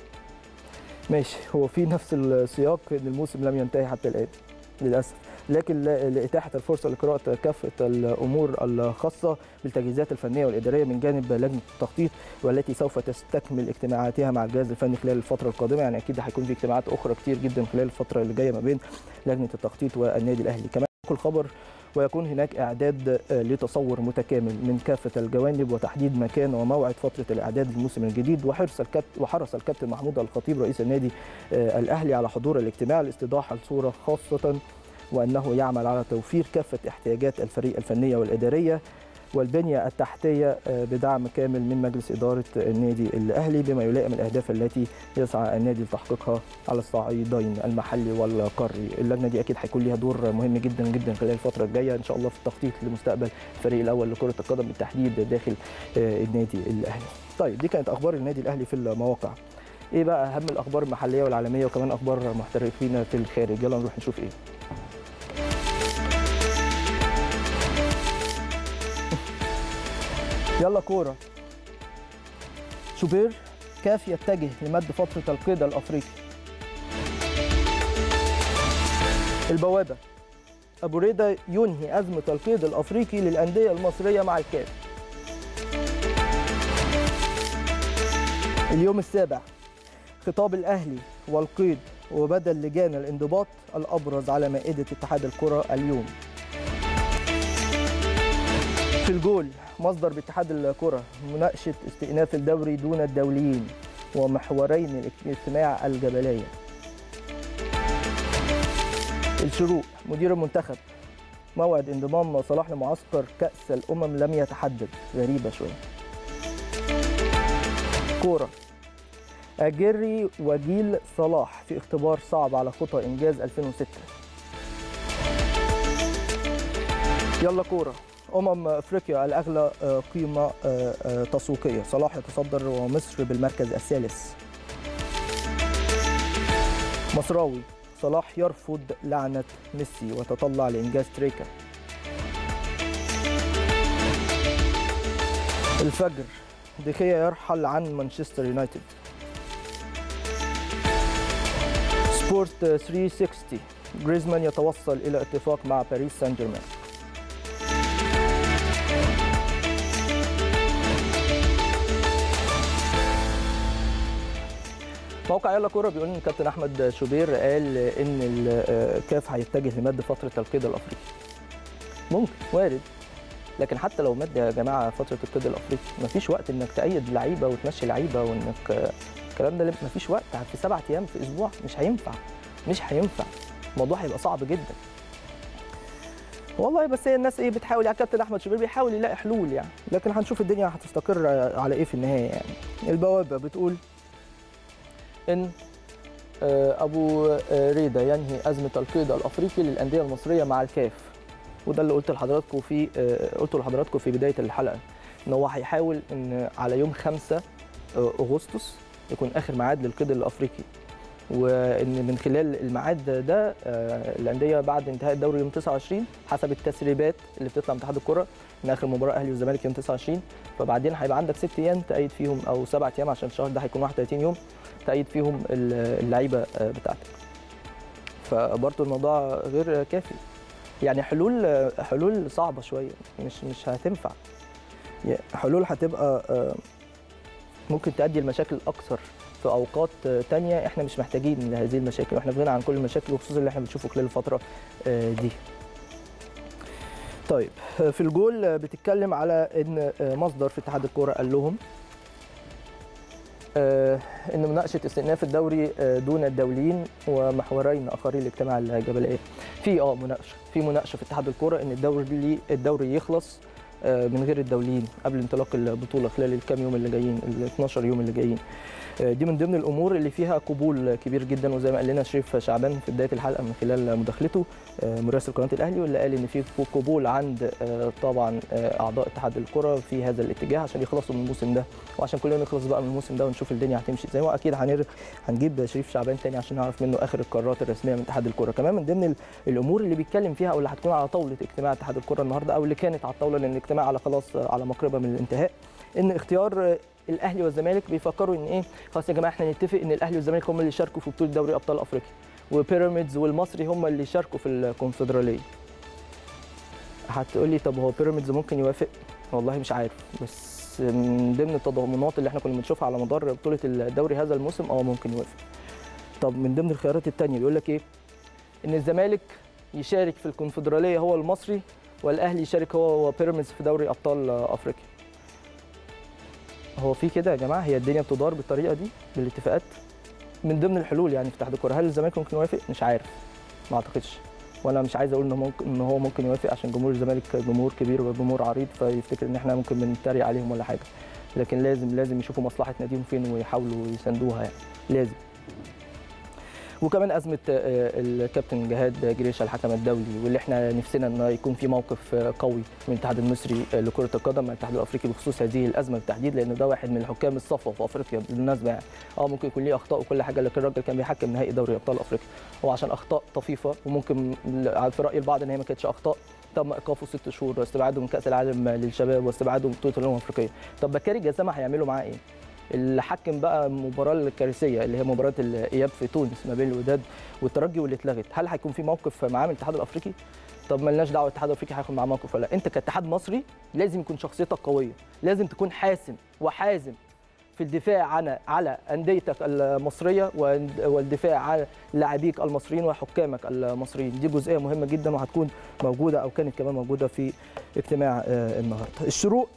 ماشي هو في نفس السياق ان الموسم لم ينتهي حتى الان للاسف لكن لاتاحه الفرصه لقراءه كافه الامور الخاصه بالتجهيزات الفنيه والاداريه من جانب لجنه التخطيط والتي سوف تستكمل اجتماعاتها مع الجهاز الفني خلال الفتره القادمه يعني اكيد هيكون في اجتماعات اخرى كتير جدا خلال الفتره اللي جايه ما بين لجنه التخطيط والنادي الاهلي كمان كل خبر ويكون هناك اعداد لتصور متكامل من كافه الجوانب وتحديد مكان وموعد فتره الاعداد للموسم الجديد وحرص الكابتن وحرص الكابتن محمود الخطيب رئيس النادي الاهلي على حضور الاجتماع لاستيضاح الصوره خاصه وانه يعمل على توفير كافه احتياجات الفريق الفنيه والاداريه والبنيه التحتيه بدعم كامل من مجلس اداره النادي الاهلي بما يلائم الاهداف التي يسعى النادي لتحقيقها على الصعيدين المحلي والقاري اللجنه دي اكيد هيكون ليها دور مهم جدا جدا خلال الفتره الجايه ان شاء الله في التخطيط لمستقبل الفريق الاول لكره القدم بالتحديد داخل النادي الاهلي طيب دي كانت اخبار النادي الاهلي في المواقع ايه بقى اهم الاخبار المحليه والعالميه وكمان اخبار محترفين في الخارج يلا نروح نشوف ايه يلا كوره شوبير كاف يتجه لمد فتره القيد الافريقي البوابه ابو ريده ينهي ازمه القيد الافريقي للانديه المصريه مع الكاف اليوم السابع خطاب الاهلي والقيد وبدل لجان الانضباط الابرز على مائده اتحاد الكره اليوم في الجول مصدر باتحاد الكرة مناقشة استئناف الدوري دون الدوليين ومحورين الاجتماع الجبلية الشروق مدير المنتخب موعد انضمام صلاح لمعسكر كأس الأمم لم يتحدد غريبة شوية كورة أجري وجيل صلاح في اختبار صعب على خطى إنجاز 2006 يلا كورة أمم أفريقيا الأغلى قيمة تسويقية صلاح يتصدر ومصر بالمركز الثالث مصراوي صلاح يرفض لعنة ميسي وتطلع لإنجاز تريكا الفجر دخيا يرحل عن مانشستر يونايتد سبورت 360 جريزمان يتوصل إلى اتفاق مع باريس سان جيرمان موقع يلا كوره بيقول ان كابتن احمد شوبير قال ان الكاف هيتجه لمد فتره القيد الافريقي ممكن وارد لكن حتى لو مد يا جماعه فتره القيد الافريقي مفيش وقت انك تأيد لعيبه وتمشي لعيبه وانك الكلام ده مفيش وقت في سبعة ايام في اسبوع مش هينفع مش هينفع الموضوع هيبقى صعب جدا والله بس هي الناس ايه بتحاول يعني كابتن احمد شوبير بيحاول يلاقي حلول يعني لكن هنشوف الدنيا هتستقر على ايه في النهايه يعني البوابه بتقول ان ابو ريده ينهي ازمه القيد الافريقي للانديه المصريه مع الكاف وده اللي قلت لحضراتكم في قلته لحضراتكم في بدايه الحلقه ان هو هيحاول ان على يوم 5 اغسطس يكون اخر ميعاد للقيد الافريقي وان من خلال الميعاد ده الانديه بعد انتهاء الدوري يوم 29 حسب التسريبات اللي بتطلع من اتحاد الكره من اخر مباراه اهلي والزمالك يوم 29 فبعدين هيبقى عندك ست ايام تأيد فيهم او سبع ايام عشان الشهر ده هيكون 31 يوم تأيد فيهم اللعيبه بتاعتك فبرضه الموضوع غير كافي يعني حلول حلول صعبه شويه مش مش هتنفع حلول هتبقى ممكن تؤدي لمشاكل اكثر في اوقات تانية احنا مش محتاجين لهذه المشاكل واحنا في غنى عن كل المشاكل وخصوصا اللي احنا بنشوفه خلال الفتره دي طيب في الجول بتتكلم على ان مصدر في اتحاد الكوره قال لهم ان مناقشه استئناف الدوري دون الدوليين ومحورين اخرين لاجتماع الجبليه في اه مناقشه في مناقشه في اتحاد الكوره ان الدوري الدوري يخلص من غير الدوليين قبل انطلاق البطوله خلال الكام يوم اللي جايين ال 12 يوم اللي جايين دي من ضمن الامور اللي فيها قبول كبير جدا وزي ما قال لنا شريف شعبان في بدايه الحلقه من خلال مداخلته مراسل قناه الاهلي واللي قال ان في قبول عند طبعا اعضاء اتحاد الكره في هذا الاتجاه عشان يخلصوا من الموسم ده وعشان كلنا نخلص بقى من الموسم ده ونشوف الدنيا هتمشي ازاي واكيد هنر... هنجيب شريف شعبان تاني عشان نعرف منه اخر القرارات الرسميه من اتحاد الكره كمان من ضمن الامور اللي بيتكلم فيها او اللي هتكون على طاوله اجتماع اتحاد الكره النهارده او اللي كانت على الطاوله لان الاجتماع على خلاص على مقربه من الانتهاء ان اختيار الاهلي والزمالك بيفكروا ان ايه خلاص يا جماعه احنا نتفق ان الاهلي والزمالك هم اللي يشاركوا في بطوله دوري ابطال افريقيا وبيراميدز والمصري هم اللي يشاركوا في الكونفدراليه هتقول لي طب هو بيراميدز ممكن يوافق والله مش عارف بس من ضمن التضامنات اللي احنا كنا بنشوفها على مدار بطوله الدوري هذا الموسم اه ممكن يوافق طب من ضمن الخيارات الثانيه بيقول لك ايه ان الزمالك يشارك في الكونفدراليه هو المصري والاهلي يشارك هو وبيراميدز في دوري ابطال افريقيا هو في كده يا جماعه هي الدنيا بتدار بالطريقه دي بالاتفاقات من ضمن الحلول يعني في اتحاد الكوره هل الزمالك ممكن يوافق مش عارف ما اعتقدش وانا مش عايز اقول ان ممكن ان هو ممكن يوافق عشان جمهور الزمالك جمهور كبير وجمهور عريض فيفتكر ان احنا ممكن بنتريق عليهم ولا حاجه لكن لازم لازم يشوفوا مصلحه ناديهم فين ويحاولوا يساندوها يعني لازم وكمان ازمه الكابتن جهاد جريشه الحكم الدولي واللي احنا نفسنا ان يكون في موقف قوي من الاتحاد المصري لكره القدم مع الاتحاد الافريقي بخصوص هذه الازمه بالتحديد لان ده واحد من الحكام الصفوه في افريقيا بالمناسبه يعني اه ممكن يكون ليه اخطاء وكل حاجه لكن الراجل كان بيحكم نهائي دوري ابطال افريقيا هو عشان اخطاء طفيفه وممكن في راي البعض ان هي ما كانتش اخطاء تم ايقافه ست شهور واستبعاده من كاس العالم للشباب واستبعاده من بطوله الامم الافريقيه طب بكاري جسامه هيعملوا معاه ايه اللي حكم بقى المباراه الكارثيه اللي هي مباراه الاياب في تونس ما بين الوداد والترجي واللي اتلغت هل هيكون في موقف معاه من الاتحاد الافريقي طب مالناش دعوه الاتحاد الافريقي هياخد معاه موقف ولا انت كاتحاد مصري لازم يكون شخصيتك قويه لازم تكون حاسم وحازم في الدفاع عن على انديتك المصريه والدفاع على لاعبيك المصريين وحكامك المصريين دي جزئيه مهمه جدا وهتكون موجوده او كانت كمان موجوده في اجتماع النهارده الشروق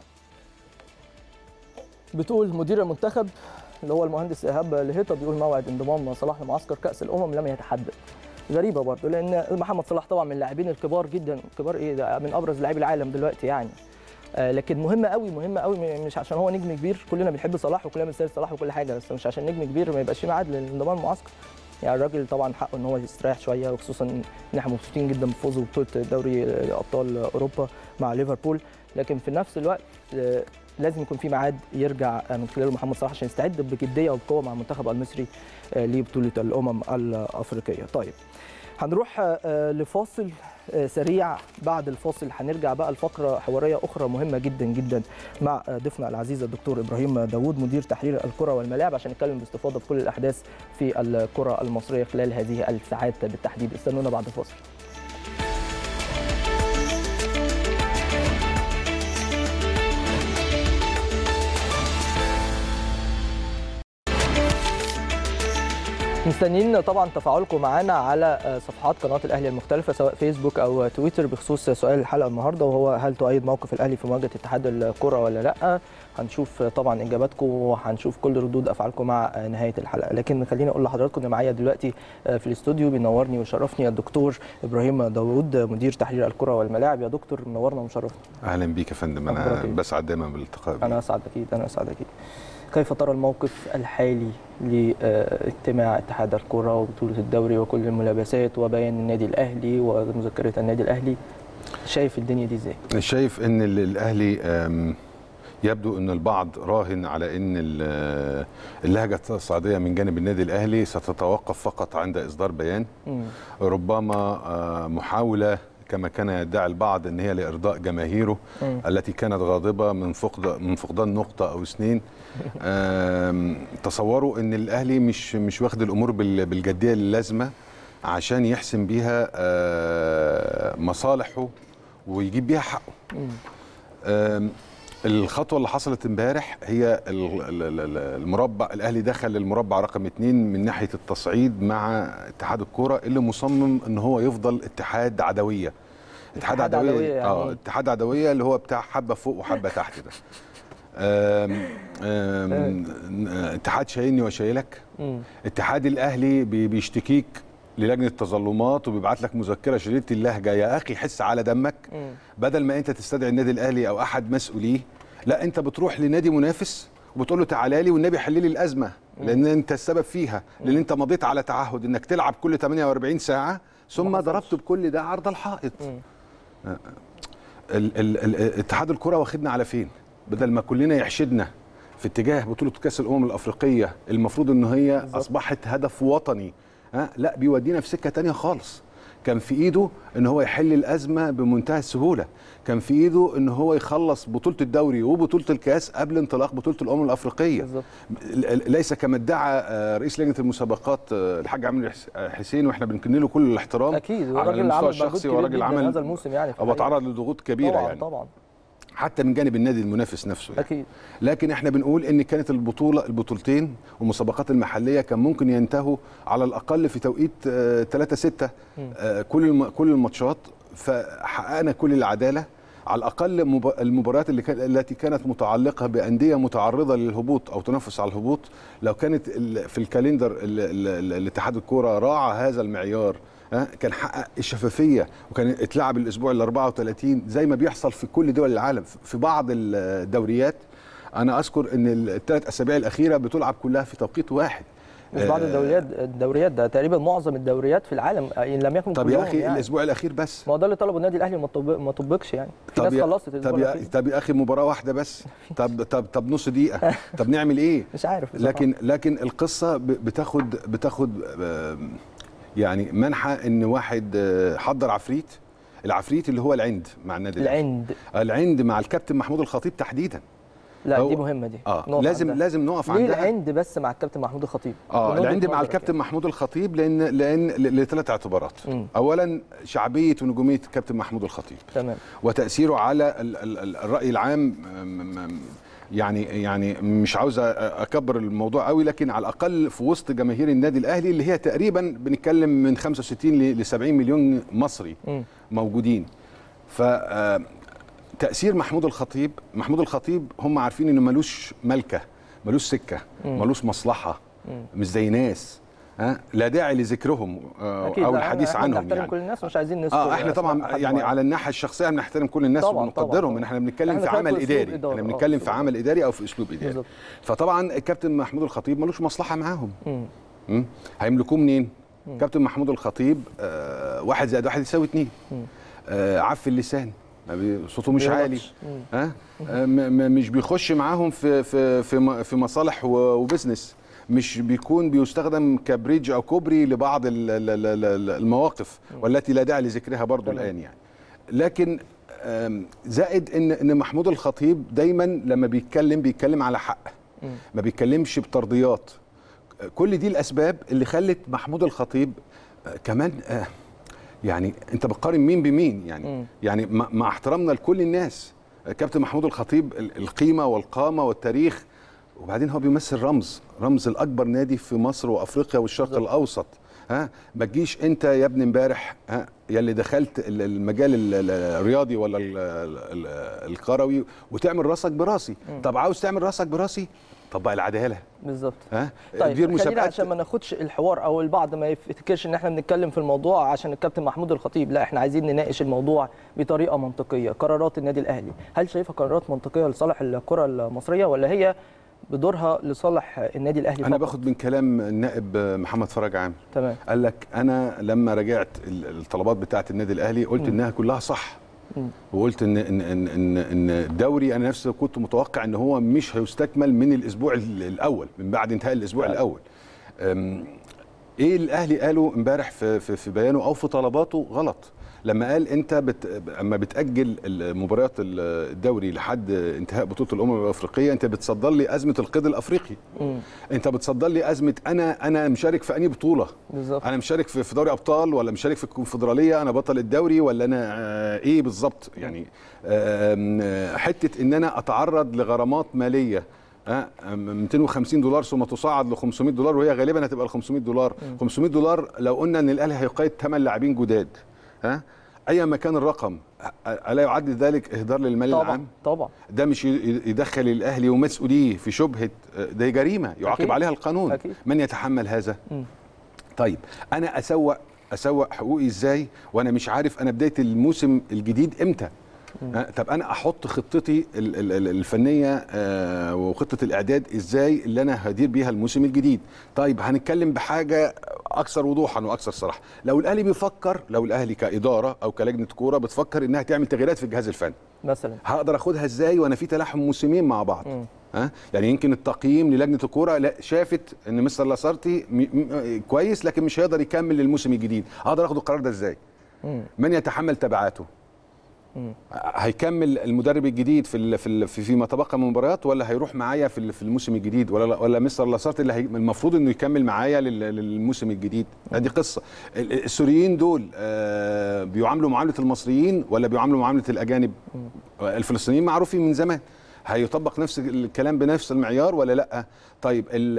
بتقول مدير المنتخب اللي هو المهندس ايهاب لهيطه بيقول موعد انضمام صلاح لمعسكر كاس الامم لم يتحدد غريبه برضه لان محمد صلاح طبعا من اللاعبين الكبار جدا كبار ايه ده من ابرز لاعبي العالم دلوقتي يعني آه لكن مهم قوي مهم قوي مش عشان هو نجم كبير كلنا بنحب صلاح وكلنا بنسال صلاح وكل حاجه بس مش عشان نجم كبير ما يبقاش في ميعاد للانضمام المعسكر يعني الراجل طبعا حقه ان هو يستريح شويه وخصوصا ان احنا مبسوطين جدا بفوزه ببطوله دوري ابطال اوروبا مع ليفربول لكن في نفس الوقت آه لازم يكون في ميعاد يرجع من خلاله محمد صلاح عشان يستعد بجديه وبقوه مع المنتخب المصري لبطوله الامم الافريقيه. طيب هنروح لفاصل سريع بعد الفاصل هنرجع بقى لفقره حواريه اخرى مهمه جدا جدا مع ضيفنا العزيز الدكتور ابراهيم داوود مدير تحرير الكره والملاعب عشان نتكلم باستفاضه في كل الاحداث في الكره المصريه خلال هذه الساعات بالتحديد استنونا بعد الفاصل. مستنيين طبعا تفاعلكم معنا على صفحات قناه الاهلي المختلفه سواء فيسبوك او تويتر بخصوص سؤال الحلقه النهارده وهو هل تؤيد موقف الاهلي في مواجهه اتحاد الكره ولا لا هنشوف طبعا اجاباتكم وهنشوف كل ردود افعالكم مع نهايه الحلقه لكن خليني اقول لحضراتكم ان معايا دلوقتي في الاستوديو بينورني ويشرفني الدكتور ابراهيم داوود مدير تحرير الكره والملاعب يا دكتور منورنا ومشرفنا اهلا بيك يا فندم انا بسعد دايما بالالتقاء انا اسعد اكيد انا اسعد اكيد كيف ترى الموقف الحالي لاجتماع اتحاد الكرة وبطولة الدوري وكل الملابسات وبيان النادي الأهلي ومذكرة النادي الأهلي شايف الدنيا دي ازاي؟ شايف ان الاهلي يبدو ان البعض راهن على ان اللهجه الصعيديه من جانب النادي الاهلي ستتوقف فقط عند اصدار بيان مم. ربما محاوله كما كان يدعي البعض ان هي لارضاء جماهيره مم. التي كانت غاضبه من فقد من فقدان نقطه او اثنين آم، تصوروا ان الاهلي مش مش واخد الامور بال- بالجديه اللازمه عشان يحسم بيها آه، مصالحه ويجيب بيها حقه مم. آم، الخطوه اللي حصلت امبارح هي ال- ال- ال- المربع الاهلي دخل المربع رقم اتنين من ناحيه التصعيد مع اتحاد الكوره اللي مصمم ان هو يفضل اتحاد عدويه اتحاد اتحاد عدويه, عدوية يعني اه إيه؟ اتحاد عدويه اللي هو بتاع حبه فوق وحبه تحت ده آم، آم، اتحاد شايلني وشايلك مم. اتحاد الاهلي بي- بيشتكيك للجنه التظلمات وبيبعت لك مذكره شديده اللهجه يا اخي حس على دمك مم. بدل ما انت تستدعي النادي الاهلي او احد مسؤوليه لا انت بتروح لنادي منافس وبتقول له تعالى لي والنبي حل لي الازمه لان انت السبب فيها لان انت مضيت على تعهد انك تلعب كل 48 ساعه ثم ما حصلش. ضربت بكل ده عرض الحائط مم. ال- ال- ال- اتحاد الكره واخدنا على فين بدل ما كلنا يحشدنا في اتجاه بطوله كاس الامم الافريقيه المفروض ان هي بالظبط. اصبحت هدف وطني ها لا بيودينا في سكه تانية خالص كان في ايده ان هو يحل الازمه بمنتهى السهوله كان في ايده ان هو يخلص بطوله الدوري وبطوله الكاس قبل انطلاق بطوله الامم الافريقيه بالظبط ل- ل- ليس كما ادعى آه، رئيس لجنه المسابقات آه، الحاج عمرو حس- آه، حسين واحنا بنكن له كل الاحترام اكيد على والراجل المستوى عمل مجهود الشخصي كبير وراجل جدا عمل هذا الموسم يعني في هو الحقيقة. تعرض لضغوط كبيره طبعا يعني طبعا حتى من جانب النادي المنافس نفسه يعني. اكيد لكن احنا بنقول ان كانت البطوله البطولتين والمسابقات المحليه كان ممكن ينتهوا على الاقل في توقيت 3 6 كل الم- كل الماتشات فحققنا كل العداله على الاقل مب- المباريات اللي كان التي كانت متعلقه بانديه متعرضه للهبوط او تنافس على الهبوط لو كانت ال- في الكالندر ال- ال- ال- الاتحاد الكوره راعى هذا المعيار ها كان حقق الشفافيه وكان اتلعب الاسبوع ال 34 زي ما بيحصل في كل دول العالم في بعض الدوريات انا اذكر ان الثلاث اسابيع الاخيره بتلعب كلها في توقيت واحد مش بعض آه، الدوريات الدوريات ده تقريبا معظم الدوريات في العالم ان لم يكن طب كلهم يا اخي يعني. الاسبوع الاخير بس ما هو ده اللي طلبه النادي الاهلي وما طبق- ما طبقش يعني في ناس يا- خلصت الاسبوع طب يا الأخير. طب يا اخي مباراه واحده بس طب طب طب نص دقيقه طب نعمل ايه مش عارف بصراحة. لكن لكن القصه ب- بتاخد بتاخد آم، يعني منحى ان واحد آه، حضر عفريت العفريت اللي هو العند مع النادي الأهلي. العند العند مع الكابتن محمود الخطيب تحديدا لا هو- دي مهمه دي اه نقف لازم عندها. لازم نقف ليه عندها العند بس مع الكابتن محمود الخطيب اه من وجهة العند مع نظرك الكابتن محمود الخطيب لان لان ل- لثلاث اعتبارات مم. اولا شعبيه ونجوميه الكابتن محمود الخطيب يعني. تمام وتاثيره على ال- ال- ال- الراي العام م- م- يعني يعني مش عاوز أ- اكبر الموضوع قوي لكن على الاقل في وسط جماهير النادي الاهلي اللي هي تقريبا بنتكلم من 65 ل 70 مليون مصري مم. موجودين ف آه، تاثير محمود الخطيب محمود الخطيب هم عارفين انه ملوش ملكه ملوش سكه مم. ملوش مصلحه مم. مش زي ناس ها لا داعي لذكرهم آه، اكيد او لا، الحديث احنا عنهم بنحترم يعني كل الناس ومش عايزين نذكر اه احنا طبعا أسماء حد يعني معين. على الناحيه الشخصيه بنحترم كل الناس طبعاً، وبنقدرهم طبعاً. ان احنا بنتكلم إحنا في خلينا عمل في أسلوب اداري إدارة، احنا آه، بنتكلم أسلوب في عمل اداري او في اسلوب اداري بالظبط. فطبعا الكابتن محمود الخطيب ملوش مصلحه معاهم مم. مم. هيملكوه منين كابتن محمود الخطيب آه واحد زائد واحد يساوي اتنين مم. آه عف اللسان ما بي- صوته مش عالي بيغلطش. مم. ها آه، م- م- مش بيخش معاهم في في في م- في مصالح و- وبزنس مش بيكون بيستخدم كبريدج او كوبري لبعض ال- ال- ال- ال- المواقف والتي لا داعي لذكرها برضو تمام. الان يعني لكن آم، زائد ان ان محمود الخطيب دايما لما بيتكلم بيتكلم على حق مم. ما بيتكلمش بترضيات كل دي الاسباب اللي خلت محمود الخطيب آه، كمان آه، يعني انت بتقارن مين بمين يعني مم. يعني مع مع احترامنا لكل الناس آه، كابتن محمود الخطيب ال- القيمه والقامه والتاريخ وبعدين هو بيمثل رمز رمز الاكبر نادي في مصر وافريقيا والشرق بالظبط. الاوسط ها ما تجيش انت يا ابني امبارح ها يا اللي دخلت ال- المجال ال- ال- الرياضي ولا ال- ال- ال- الكروي وتعمل راسك براسي طب عاوز تعمل راسك براسي طبق العداله بالظبط ها طيب دير خلينا مسابقات عشان ما ناخدش الحوار او البعض ما يفتكرش ان احنا بنتكلم في الموضوع عشان الكابتن محمود الخطيب لا احنا عايزين نناقش الموضوع بطريقه منطقيه قرارات النادي الاهلي هل شايفها قرارات منطقيه لصالح الكره المصريه ولا هي بدورها لصالح النادي الاهلي انا فقط؟ باخد من كلام النائب محمد فرج عامر تمام قال لك انا لما راجعت ال- الطلبات بتاعه النادي الاهلي قلت مم. انها كلها صح وقلت ان ان ان ان, إن الدوري انا نفسي كنت متوقع ان هو مش هيستكمل من الاسبوع ال- الاول من بعد انتهاء الاسبوع فعلا. الاول أم، ايه الاهلي قاله امبارح في, في في بيانه او في طلباته غلط لما قال انت بت... اما بتاجل المباريات الدوري لحد انتهاء بطوله الامم الافريقيه انت بتصدر لي ازمه القيد الافريقي مم. انت بتصدر لي ازمه انا انا مشارك في انهي بطوله بالظبط انا مشارك في في دوري ابطال ولا مشارك في الكونفدراليه انا بطل الدوري ولا انا آه، ايه بالظبط يعني آم، آه، حته ان انا اتعرض لغرامات ماليه ها 250 دولار ثم تصعد ل 500 دولار وهي غالبا هتبقى ال 500 دولار 500 دولار لو قلنا ان الاهلي هيقيد 8 لاعبين جداد ها ايا ما كان الرقم الا يعد ذلك اهدار للمال طبعا العام طبعا ده مش ي- يدخل الاهلي ومسؤوليه في شبهه ده جريمه يعاقب أكيد. عليها القانون أكيد. من يتحمل هذا مم. طيب انا اسوق اسوق حقوقي ازاي وانا مش عارف انا بدايه الموسم الجديد امتى أه طب انا احط خطتي ال- ال- ال- الفنيه آه وخطه الاعداد ازاي اللي انا هدير بيها الموسم الجديد طيب هنتكلم بحاجه اكثر وضوحا واكثر صراحه لو الاهلي بيفكر لو الاهلي كاداره او كلجنه كوره بتفكر انها تعمل تغييرات في الجهاز الفني مثلا هقدر اخدها ازاي وانا في تلاحم موسمين مع بعض مم. ها يعني يمكن التقييم للجنه الكوره لا شافت ان مستر لاسارتي م- م- كويس لكن مش هيقدر يكمل للموسم الجديد هقدر اخد القرار ده ازاي مم. من يتحمل تبعاته مم. هيكمل المدرب الجديد في ال- في ال- في فيما تبقى من مباريات ولا هيروح معايا في ال- في الموسم الجديد ولا ولا مستر لاسارتي اللي هي المفروض انه يكمل معايا لل- للموسم الجديد ادي قصه ال- ال- السوريين دول آه، بيعاملوا معامله المصريين ولا بيعاملوا معامله الاجانب الفلسطينيين معروفين من زمان هيطبق نفس الكلام بنفس المعيار ولا لا طيب ال-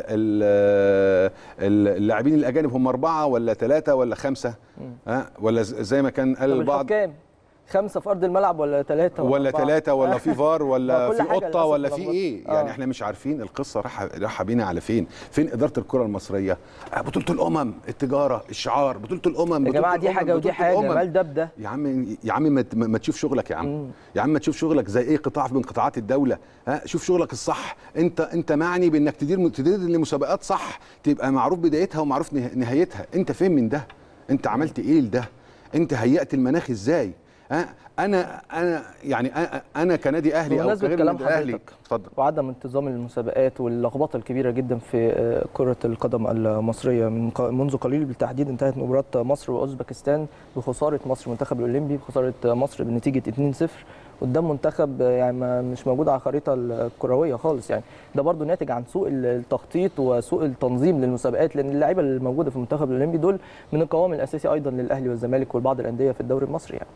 ال- ال- اللاعبين الاجانب هم اربعه ولا ثلاثه ولا خمسه ها ولا ز- زي ما كان قال طب البعض الحكام خمسه في ارض الملعب ولا ثلاثه ولا أربعة؟ ثلاثة ولا في فار ولا كل في حاجة قطة للأسف ولا في ملخبطة. ايه آه. يعني احنا مش عارفين القصة رايحة رايحة بينا على فين فين إدارة الكرة المصرية آه، بطولة الأمم التجارة الشعار بطولة الأمم يا بطولة جماعه دي الأمم، حاجه ودي بطولة حاجه الأمم. مال ده بده يا عم يا عم ما, ما تشوف شغلك يا عم يا عم ما تشوف شغلك زي ايه قطاع من قطاعات الدوله ها شوف شغلك الصح انت انت معني بانك تدير تدير المسابقات صح تبقى معروف بدايتها ومعروف نه- نهايتها انت فين من ده انت عملت ايه لده انت هيأت المناخ ازاي ها انا انا يعني أنا- انا كنادي اهلي او بمناسبة كغير كلام نادي اهلي حضرتك. اتفضل وعدم انتظام المسابقات واللخبطه الكبيره جدا في آه، كره القدم المصريه من ق- منذ قليل بالتحديد انتهت مباراه مصر واوزبكستان بخساره مصر المنتخب الاولمبي بخساره مصر بنتيجه 2-0 قدام منتخب آه، يعني ما مش موجود على الخريطه الكرويه خالص يعني ده برضو ناتج عن سوء التخطيط وسوء التنظيم للمسابقات لان اللعيبه الموجوده في المنتخب الاولمبي دول من القوام الاساسي ايضا للاهلي والزمالك والبعض الانديه في الدوري المصري يعني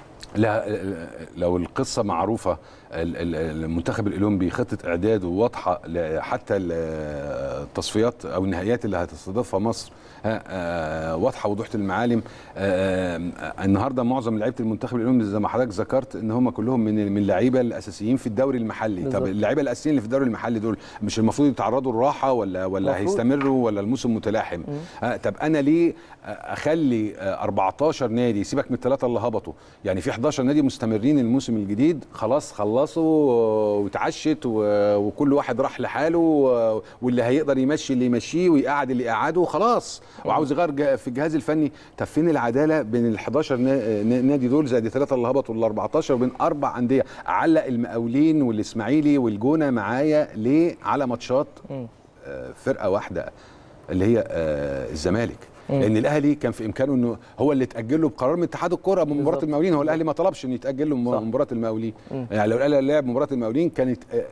لا لو القصه معروفه ال- ال- المنتخب الاولمبي خطه اعداده واضحه ل- حتى ال- التصفيات او النهائيات اللي هتستضيفها مصر ها، آه، واضحه وضوحه المعالم آه، آه، النهارده معظم لعيبه المنتخب الاولمبي زي ما حضرتك ذكرت ان هم كلهم من من اللعيبه الاساسيين في الدوري المحلي بالظبط. طب اللعيبه الاساسيين اللي في الدوري المحلي دول مش المفروض يتعرضوا للراحه ولا ولا مفروض. هيستمروا ولا الموسم متلاحم آه، طب انا ليه اخلي آه، 14 نادي سيبك من الثلاثه اللي هبطوا يعني في 11 نادي مستمرين الموسم الجديد خلاص خلصوا آه، واتعشت و- وكل واحد راح لحاله و- واللي هيقدر يمشي اللي يمشيه ويقعد اللي يقعده وخلاص وعاوز يغير جا- في الجهاز الفني طب فين العداله بين ال 11 نا- نا- نادي دول زائد الثلاثه اللي هبطوا وال 14 وبين اربع انديه علق المقاولين والاسماعيلي والجونه معايا ليه على ماتشات مم. آه، فرقه واحده اللي هي آه، الزمالك لان الاهلي كان في امكانه انه هو اللي تاجل له بقرار من اتحاد الكره من مباراه بالظبط. المقاولين هو الاهلي ما طلبش ان يتاجل له صح. م- مباراه المقاولين مم. يعني لو الاهلي لعب مباراه المقاولين كانت آه،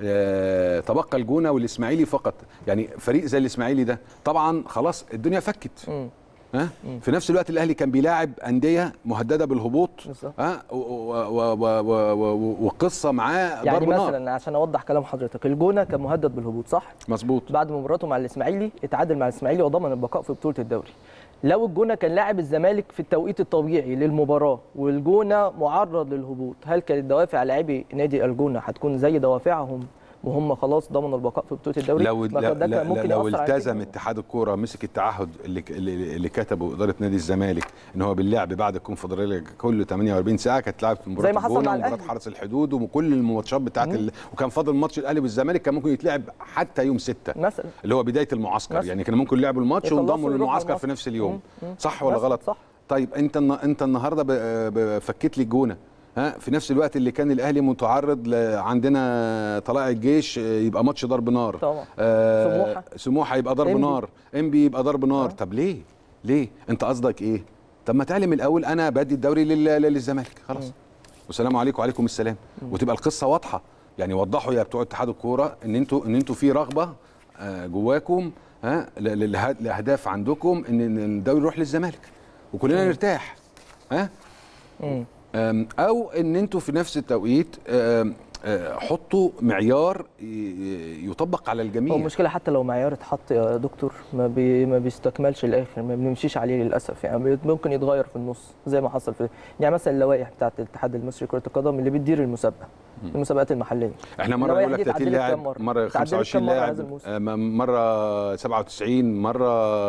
آه، تبقى الجونه والاسماعيلي فقط يعني فريق زي الاسماعيلي ده طبعا خلاص الدنيا فكت مم. ها في نفس الوقت الاهلي كان بيلاعب انديه مهدده بالهبوط بالظبط. ها و- و- و- و- و- و- وقصه معاه يعني ضرب نار مثلا عشان اوضح كلام حضرتك الجونه كان مهدد بالهبوط صح مظبوط بعد مباراته مع الاسماعيلي اتعادل مع الاسماعيلي وضمن البقاء في بطوله الدوري لو الجونه كان لاعب الزمالك في التوقيت الطبيعي للمباراه والجونه معرض للهبوط هل كانت دوافع لاعبي نادي الجونه هتكون زي دوافعهم وهم خلاص ضمنوا البقاء في بطوله الدوري لو ما لو, كان ده كان لو, ممكن لو يأثر على التزم النتيجة. اتحاد الكوره مسك التعهد اللي اللي, اللي كتبه اداره نادي الزمالك ان هو باللعب بعد الكونفدراليه كل 48 ساعه كانت لعبت مباراه زي ما حصل الجونة مع ومباراه الأهلي. حرس الحدود وكل الماتشات بتاعت ال... وكان فاضل ماتش الاهلي والزمالك كان ممكن يتلعب حتى يوم 6 مثلا اللي هو بدايه المعسكر مثلا. يعني كانوا ممكن يلعبوا الماتش يخلصوا وانضموا يروحوا للمعسكر الماتش. في نفس اليوم مم. مم. صح ولا مثلا، غلط صح طيب انت الن- انت النهارده ب- ب- فكيت لي الجونه ها في نفس الوقت اللي كان الاهلي متعرض ل- عندنا طلائع الجيش آه، يبقى ماتش ضرب نار طبعا. آه سموحة. سموحه يبقى ضرب إنبي. نار انبي يبقى ضرب نار آه. طب ليه ليه انت قصدك ايه طب ما تعلم الاول انا بدي الدوري لل- للزمالك خلاص والسلام عليكم وعليكم السلام وتبقى القصه واضحه يعني وضحوا يا بتوع اتحاد الكوره ان انتوا ان انتوا في رغبه آه، جواكم ها ل- ل- له- لاهداف عندكم ان إن الدوري يروح للزمالك وكلنا نرتاح ها مم. أم، او ان انتوا في نفس التوقيت أم، أه، حطوا معيار ي- يطبق على هو الجميع المشكله حتى لو معيار اتحط يا دكتور ما, بي ما بيستكملش الاخر ما بنمشيش عليه للاسف يعني بي- ممكن يتغير في النص زي ما حصل في يعني مثلا اللوائح بتاعت الاتحاد المصري لكره القدم اللي بتدير المسابقه المسابقات المحليه احنا مره اللوائح يقول لك دي 30 اتعدلت لاعب كام مرة؟ مره اتعدلت 25 كام مرة لاعب هذا الموسم؟ آه، م- مره 97 مره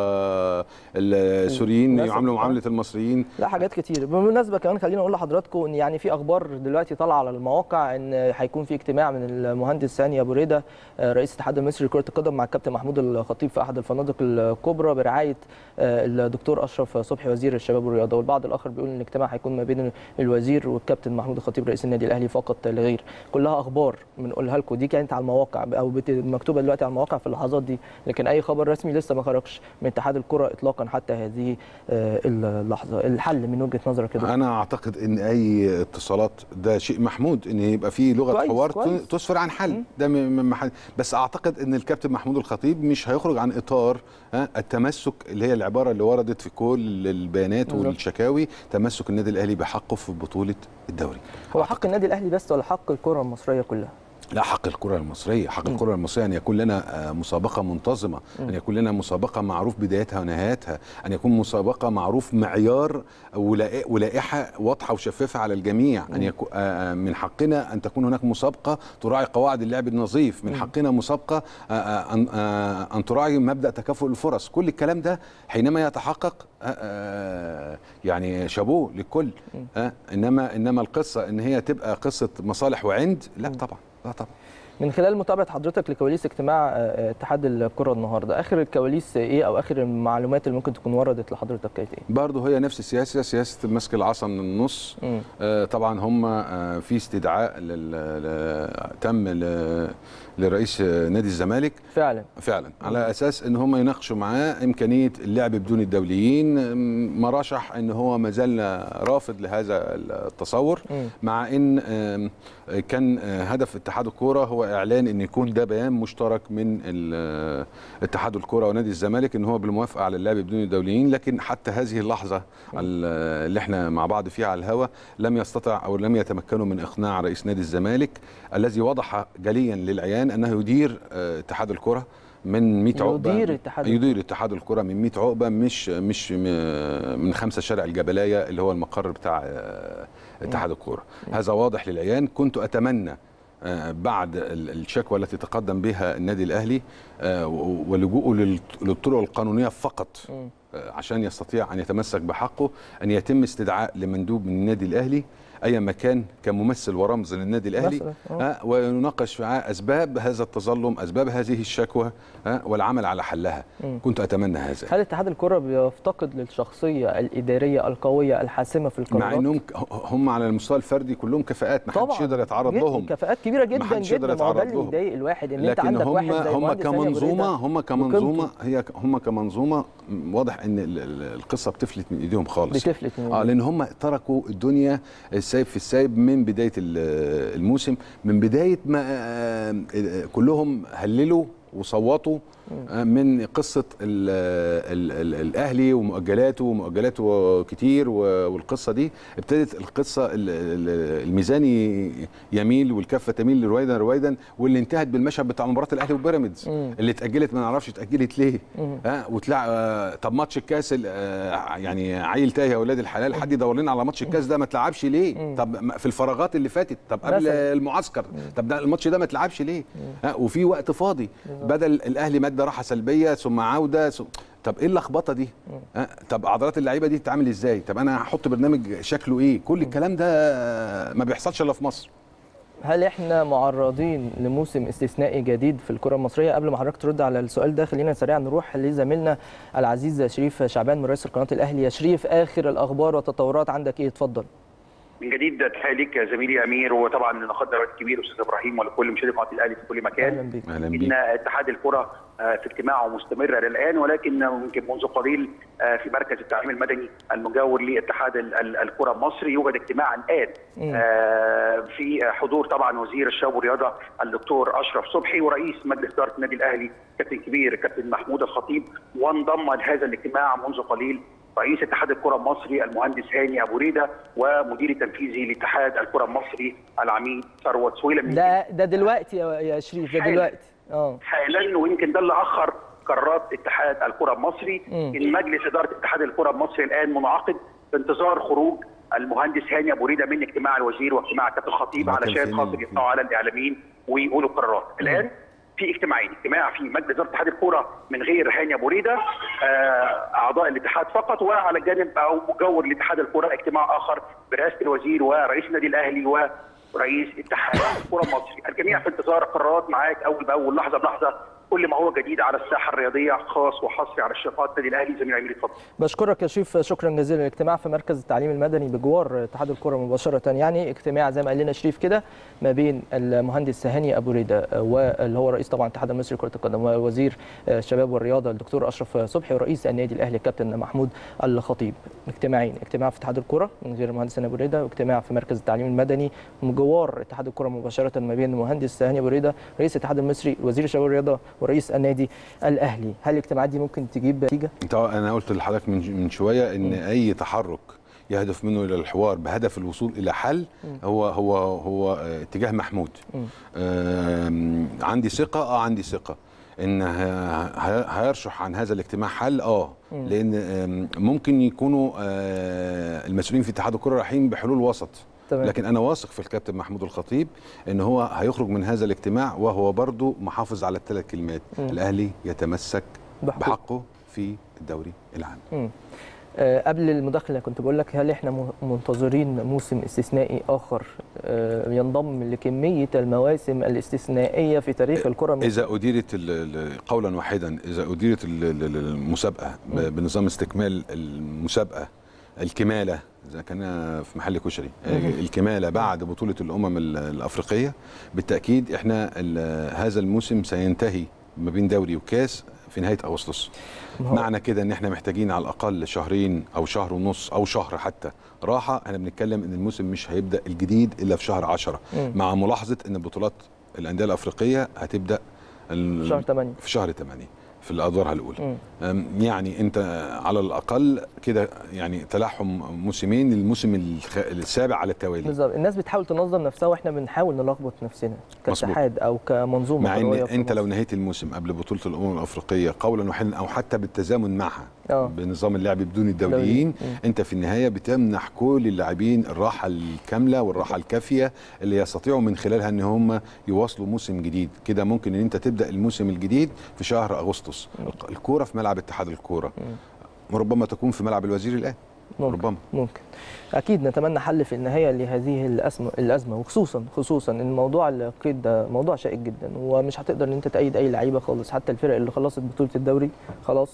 السوريين مثلاً. يعاملوا معامله المصريين لا حاجات كتير بالمناسبه كمان خليني اقول لحضراتكم ان يعني في اخبار دلوقتي طالعه على المواقع ان هيكون في اجتماع من المهندس ثاني ابو ريده آه، رئيس الاتحاد المصري لكره القدم مع الكابتن محمود الخطيب في احد الفنادق الكبرى برعايه آه، الدكتور اشرف صبحي وزير الشباب والرياضه والبعض الاخر بيقول ان الاجتماع هيكون ما بين الوزير والكابتن محمود الخطيب رئيس النادي الاهلي فقط لا غير كلها اخبار بنقولها لكم دي كانت على المواقع او بت- مكتوبه دلوقتي على المواقع في اللحظات دي لكن اي خبر رسمي لسه ما خرجش من اتحاد الكره اطلاقا حتى هذه آه، اللحظه الحل من وجهه نظرك كده انا اعتقد ان اي اتصالات ده شيء محمود ان يبقى في لغه كويس، حوار كويس. تسفر عن حل ده م- م- محل بس اعتقد ان الكابتن محمود الخطيب مش هيخرج عن اطار ها التمسك اللي هي العباره اللي وردت في كل البيانات بالظبط. والشكاوي تمسك النادي الاهلي بحقه في بطوله الدوري هو حق النادي الاهلي بس ولا حق الكره المصريه كلها لا حق الكرة المصرية حق الكرة المصرية أن يكون لنا آه، مسابقة منتظمة أن يكون لنا مسابقة معروف بدايتها ونهايتها أن يكون مسابقة معروف معيار ولائ- ولائحة واضحة وشفافة على الجميع أن يكون آه، من حقنا أن تكون هناك مسابقة تراعي قواعد اللعب النظيف من حقنا مسابقة آه، آه، أن آه، أن تراعي مبدأ تكافؤ الفرص كل الكلام ده حينما يتحقق آه، آه، يعني شابوه للكل آه، انما انما القصه ان هي تبقى قصه مصالح وعند لا طبعا لا طبعا من خلال متابعه حضرتك لكواليس اجتماع آه، اتحاد الكره النهارده اخر الكواليس ايه او اخر المعلومات اللي ممكن تكون وردت لحضرتك كانت ايه برضه هي نفس السياسه سياسه مسك العصا من النص مم. آه طبعا هم آه في استدعاء لل... ل... تم ل... لرئيس آه، نادي الزمالك فعلا فعلا على اساس ان هم يناقشوا معاه امكانيه اللعب بدون الدوليين أم، مرشح ان هو ما زال رافض لهذا التصور مم. مع ان آم، كان آه، هدف اتحاد الكوره هو اعلان ان يكون ده بيان مشترك من ال- اتحاد الكوره ونادي الزمالك ان هو بالموافقه على اللعب بدون الدوليين لكن حتى هذه اللحظه ال- اللي احنا مع بعض فيها على الهوا لم يستطع او لم يتمكنوا من اقناع رئيس نادي الزمالك الذي وضح جليا للعيان انه يدير آه، اتحاد الكوره من 100 عقبه يدير اتحاد يدير اتحاد الكره من 100 عقبه مش مش م- من خمسه شارع الجبلايه اللي هو المقر بتاع آه، اتحاد الكوره هذا واضح للعيان كنت اتمنى آه، بعد ال- الشكوى التي تقدم بها النادي الاهلي آه، و- ولجوءه للط- للطرق القانونيه فقط مم. آه، عشان يستطيع ان يتمسك بحقه ان يتم استدعاء لمندوب من النادي الاهلي اي مكان كممثل ورمز للنادي الاهلي مثلاً، آه. آه، ويناقش معاه اسباب هذا التظلم اسباب هذه الشكوى آه، والعمل على حلها مم. كنت اتمنى هذا هل اتحاد الكره بيفتقد للشخصيه الاداريه القويه الحاسمه في القرارات مع انهم ك- هم على المستوى الفردي كلهم كفاءات ما حدش طبعا يقدر يتعرض جد- لهم كفاءات كبيره جدا حدش يقدر جدا ما هو ده يتعرض اللي لهم. يضايق الواحد ان انت لكن عندك هم واحد زي هم المهندس هاني أبو كمنظومه ريدة هم كمنظومه وقيمته. هي ك- هم كمنظومه واضح ان ال- ال- القصه بتفلت من ايديهم خالص بتفلت من اه لان هم تركوا الدنيا السايب في السايب من بدايه ال- الموسم من بدايه ما آه، آه، كلهم هللوا وصوتوا آه، من قصه ال ال ال الاهلي ومؤجلاته ومؤجلاته كتير و- والقصه دي ابتدت القصه ال- ال- الميزان ي- يميل والكفه تميل رويدا رويدا واللي انتهت بالمشهد بتاع مباراه الاهلي وبيراميدز مم. اللي اتاجلت ما نعرفش اتاجلت ليه مم. ها وتلع آه، طب ماتش الكاس ال- آه، يعني عيل تايه يا اولاد الحلال حد يدور لنا على ماتش الكاس ده ما اتلعبش ليه طب ما- في الفراغات اللي فاتت طب قبل مثلاً. المعسكر طب ده الماتش ده ما اتلعبش ليه ها وفي وقت فاضي بدل الاهلي ماده راحه سلبيه ثم عوده ثم طب ايه اللخبطه دي ها طب عضلات اللعيبه دي تتعمل ازاي طب انا هحط برنامج شكله ايه كل الكلام ده آه، ما بيحصلش الا في مصر هل احنا معرضين لموسم استثنائي جديد في الكره المصريه قبل ما حضرتك ترد على السؤال ده خلينا سريعا نروح لزميلنا العزيز شريف شعبان من رئيس قناه الاهلي يا شريف اخر الاخبار والتطورات عندك ايه اتفضل من جديد تحيه ليك يا زميلي امير وطبعا نقدر الكبير استاذ ابراهيم ولكل مشاهدي قناه الاهلي في كل مكان اهلا بيك اهلا ان بيك اتحاد الكره آه، في اجتماعه مستمر الى الان ولكن يمكن منذ قليل آه، في مركز التعليم المدني المجاور لاتحاد ال- ال- الكره المصري يوجد اجتماع الان مم. آه، في حضور طبعا وزير الشباب والرياضه الدكتور اشرف صبحي ورئيس مجلس اداره النادي الاهلي كابتن كبير كابتن محمود الخطيب وانضم لهذا الاجتماع منذ قليل رئيس اتحاد الكره المصري المهندس هاني ابو ريده ومدير التنفيذي لاتحاد الكره المصري العميد ثروت سويلم ده ده دلوقتي يا يا شريف ده حالا. دلوقتي اه حالا ويمكن ده اللي اخر قرارات اتحاد الكره المصري مم. ان مجلس اداره اتحاد الكره المصري الان منعقد في انتظار خروج المهندس هاني ابو ريده من اجتماع الوزير واجتماع كابتن الخطيب هما كان علشان فين خاطر ال- يطلعوا على الاعلاميين ويقولوا قرارات الان في اجتماعين اجتماع في مجلس اداره اتحاد الكره من غير هاني ابو ريده آه، اعضاء الاتحاد فقط وعلى جانب او مجور لاتحاد الكره اجتماع اخر برئاسه الوزير ورئيس النادي الاهلي ورئيس اتحاد الكره المصري الجميع في انتظار قرارات معاك اول باول لحظه بلحظه كل ما هو جديد على الساحه الرياضيه خاص وحصري على الشقات النادي الاهلي زميل امير اتفضل بشكرك يا شريف شكرا جزيلا الاجتماع في مركز التعليم المدني بجوار اتحاد الكره مباشره يعني اجتماع زي ما قال لنا شريف كده ما بين المهندس هاني ابو ريده واللي هو رئيس طبعا الاتحاد المصري لكره القدم ووزير الشباب والرياضه الدكتور اشرف صبحي ورئيس النادي الاهلي الكابتن محمود الخطيب اجتماعين اجتماع في اتحاد الكره من غير المهندس هاني ابو ريده واجتماع في مركز التعليم المدني بجوار اتحاد الكره مباشره ما بين المهندس هاني ابو ريده رئيس الاتحاد المصري وزير الشباب والرياضه ورئيس النادي الاهلي هل الاجتماعات دي ممكن تجيب نتيجه انت انا قلت لحضرتك من من شويه ان اي تحرك يهدف منه الى الحوار بهدف الوصول الى حل هو هو هو آه، اتجاه محمود مم. آم، عندي ثقه اه عندي ثقه ان ه- ه- هيرشح عن هذا الاجتماع حل اه مم. لان آم، ممكن يكونوا آه، المسؤولين في اتحاد الكره رايحين بحلول وسط تمام. لكن انا واثق في الكابتن محمود الخطيب ان هو هيخرج من هذا الاجتماع وهو برضو محافظ على الثلاث كلمات مم. الاهلي يتمسك بحقوق. بحقه في الدوري العام مم. آه، قبل المداخله كنت بقول لك هل احنا م- منتظرين موسم استثنائي اخر آه، ينضم لكميه المواسم الاستثنائيه في تاريخ الكره المصرية؟ اذا اديرت ال- ال- قولا واحدا اذا اديرت ال- ال- ال- المسابقه ب- بنظام استكمال المسابقه الكماله اذا كان في محل كشري الكماله بعد بطوله الامم ال- الافريقيه بالتاكيد احنا ال- هذا الموسم سينتهي ما بين دوري وكاس في نهايه اغسطس ما هو- معنى كده ان احنا محتاجين على الاقل شهرين او شهر ونص او شهر حتى راحه احنا بنتكلم ان الموسم مش هيبدا الجديد الا في شهر 10 مم. مع ملاحظه ان بطولات الانديه الافريقيه هتبدا ال- شهر 8 في شهر 8 في الادوار الاولى مم. أم، يعني انت على الاقل كده يعني تلاحم موسمين الموسم الخ- السابع على التوالي بالظبط الناس بتحاول تنظم نفسها واحنا بنحاول نلخبط نفسنا كاتحاد او كمنظومه مع ان كروية في انت مصر. لو نهيت الموسم قبل بطوله الامم الافريقيه قولا واحدا او حتى بالتزامن معها آه. بنظام اللعب بدون الدوليين مم. انت في النهايه بتمنح كل اللاعبين الراحه الكامله والراحه الكافيه اللي يستطيعوا من خلالها ان هم يواصلوا موسم جديد كده ممكن ان انت تبدا الموسم الجديد في شهر اغسطس الكوره في ملعب اتحاد الكوره ربما تكون في ملعب الوزير الان ممكن. ربما ممكن اكيد نتمنى حل في النهايه لهذه الازمه الازمه وخصوصا خصوصا ان موضوع القيد ده موضوع شائك جدا ومش هتقدر ان انت تأيد اي لعيبه خالص حتى الفرق اللي خلصت بطوله الدوري خلاص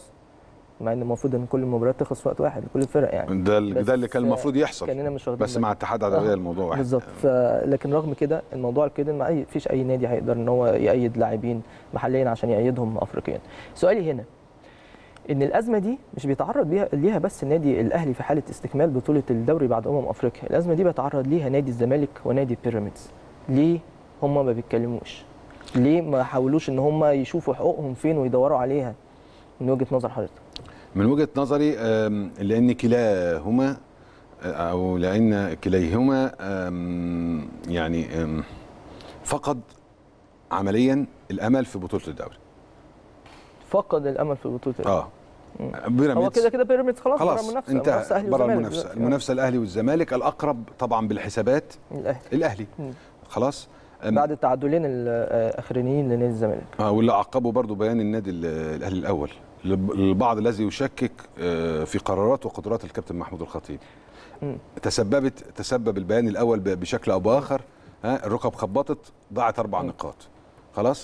مع ان المفروض ان كل المباريات تخلص في وقت واحد كل الفرق يعني ده ال- بس ده اللي كان المفروض يحصل كاننا مش واخدين بس بالنا. مع اتحاد عدويه آه. الموضوع واحد بالظبط ف... لكن رغم كده الموضوع القيد ما اي فيش اي نادي هيقدر ان هو يأيد لاعبين محليا عشان يأيدهم افريقيا سؤالي هنا ان الازمه دي مش بيتعرض بيها ليها بس النادي الاهلي في حاله استكمال بطوله الدوري بعد امم افريقيا الازمه دي بيتعرض ليها نادي الزمالك ونادي بيراميدز ليه هم ما بيتكلموش ليه ما حاولوش ان هم يشوفوا حقوقهم فين ويدوروا عليها من وجهه نظر حضرتك من وجهه نظري آم، لان كلاهما آه، او لان كليهما آم، يعني آم، فقد عمليا الامل في بطوله الدوري فقد الامل في بطوله الدوري. اه بيراميدز هو كده كده بيراميدز خلاص بره خلاص المنافسه انتهى منافسة أهلي بره وزمالك المنافسه دلوقتي. المنافسه الاهلي والزمالك الاقرب طبعا بالحسابات الاهلي الاهلي مم. خلاص أم، بعد التعادلين الاخرانيين لنادي الزمالك آه، واللي عقبه برضو بيان النادي ال- الاهلي الاول للب- للبعض الذي يشكك آه، في قرارات وقدرات الكابتن محمود الخطيب مم. تسببت تسبب البيان الاول ب- بشكل او باخر ها الركب خبطت ضاعت اربع نقاط خلاص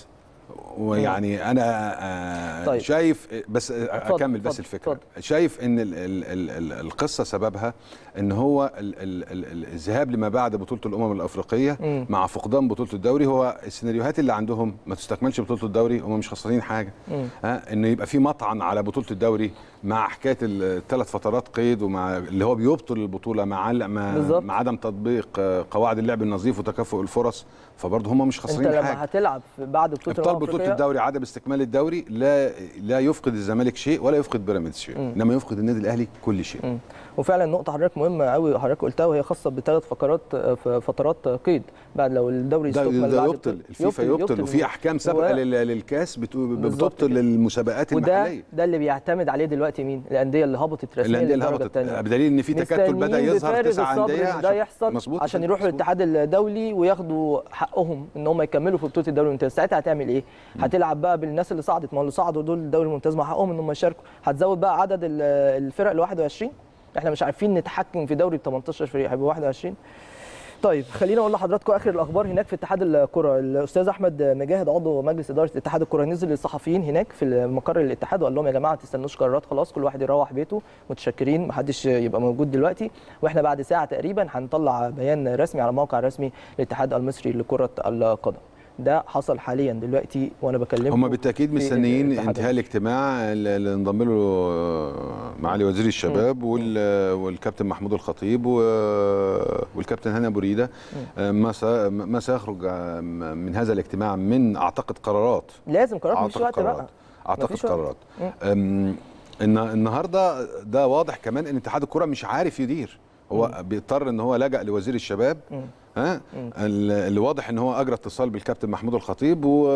ويعني انا آه، طيب. شايف بس اتفضل، اكمل بس اتفضل، الفكره اتفضل. شايف ان ال ال ال ال القصه سببها ان هو ال ال ال الذهاب لما بعد بطوله الامم الافريقيه مم. مع فقدان بطوله الدوري هو السيناريوهات اللي عندهم ما تستكملش بطوله الدوري هم مش خسرانين حاجه مم. ها انه يبقى في مطعن على بطوله الدوري مع حكايه الثلاث فترات قيد ومع اللي هو بيبطل البطوله مع مع, بالظبط. مع عدم تطبيق آه، قواعد اللعب النظيف وتكافؤ الفرص فبرضه هم مش انت خسرانين لما حاجه هتلعب في- بعد بطوله ابطال الأمم بطوله الأفريقية، الدوري عدم استكمال الدوري لا لا يفقد الزمالك شيء ولا يفقد بيراميدز شيء مم. انما يفقد النادي الاهلي كل شيء مم. وفعلا نقطة حضرتك مهمة قوي حضرتك قلتها وهي خاصة بثلاث فقرات في فترات قيد بعد لو الدوري ده, استكمل ده بعد يبطل بطولة- الفيفا يبطل, وفي احكام سابقه لل- للكاس بتو- بالظبط بتبطل كده. المسابقات وده المحليه ده اللي بيعتمد عليه دلوقتي مين؟ الأندية اللي هبطت رسميا الانديه اللي للدرجة هبطت الثانية بدليل ان في تكتل بدا مستنيين يظهر بفارغ تسع الصبر انديه إن ده يحصل مظبوط عشان كده، يروحوا مظبوط. الاتحاد الدولي وياخدوا حقهم ان هم يكملوا في بطوله الدوري الممتاز ساعتها هتعمل ايه هتلعب بقى بالناس اللي صعدت ما هو اللي صعدوا دول الدوري الممتاز مع حقهم ان هم يشاركوا هتزود بقى عدد ال- الفرق ل 21 احنا مش عارفين نتحكم في دوري ب 18 فريق هيبقى 21 طيب خلينا اقول لحضراتكم اخر الاخبار هناك في اتحاد الكره الاستاذ احمد مجاهد عضو مجلس اداره اتحاد الكره نزل للصحفيين هناك في مقر الاتحاد وقال لهم يا جماعه ما تستنوش قرارات خلاص كل واحد يروح بيته متشكرين محدش يبقى موجود دلوقتي واحنا بعد ساعه تقريبا هنطلع بيان رسمي على الموقع الرسمي للاتحاد المصري لكره القدم ده حصل حاليا دلوقتي وانا بكلمكم هم بالتاكيد في مستنيين الاتحاد انتهاء الاجتماع اللي انضم له آه، معالي وزير الشباب وال- والكابتن محمود الخطيب و- والكابتن هاني ابو ريده آه، ما س- ما سيخرج آه، من هذا الاجتماع من اعتقد قرارات لازم قرارات مفيش اعتقد وقت قرارات بقى اعتقد مفيش وقت. قرارات أم، الن- النهارده ده واضح كمان ان اتحاد الكره مش عارف يدير هو بيضطر ان هو لجأ لوزير الشباب مم. ها ال- اللي واضح ان هو اجرى اتصال بالكابتن محمود الخطيب و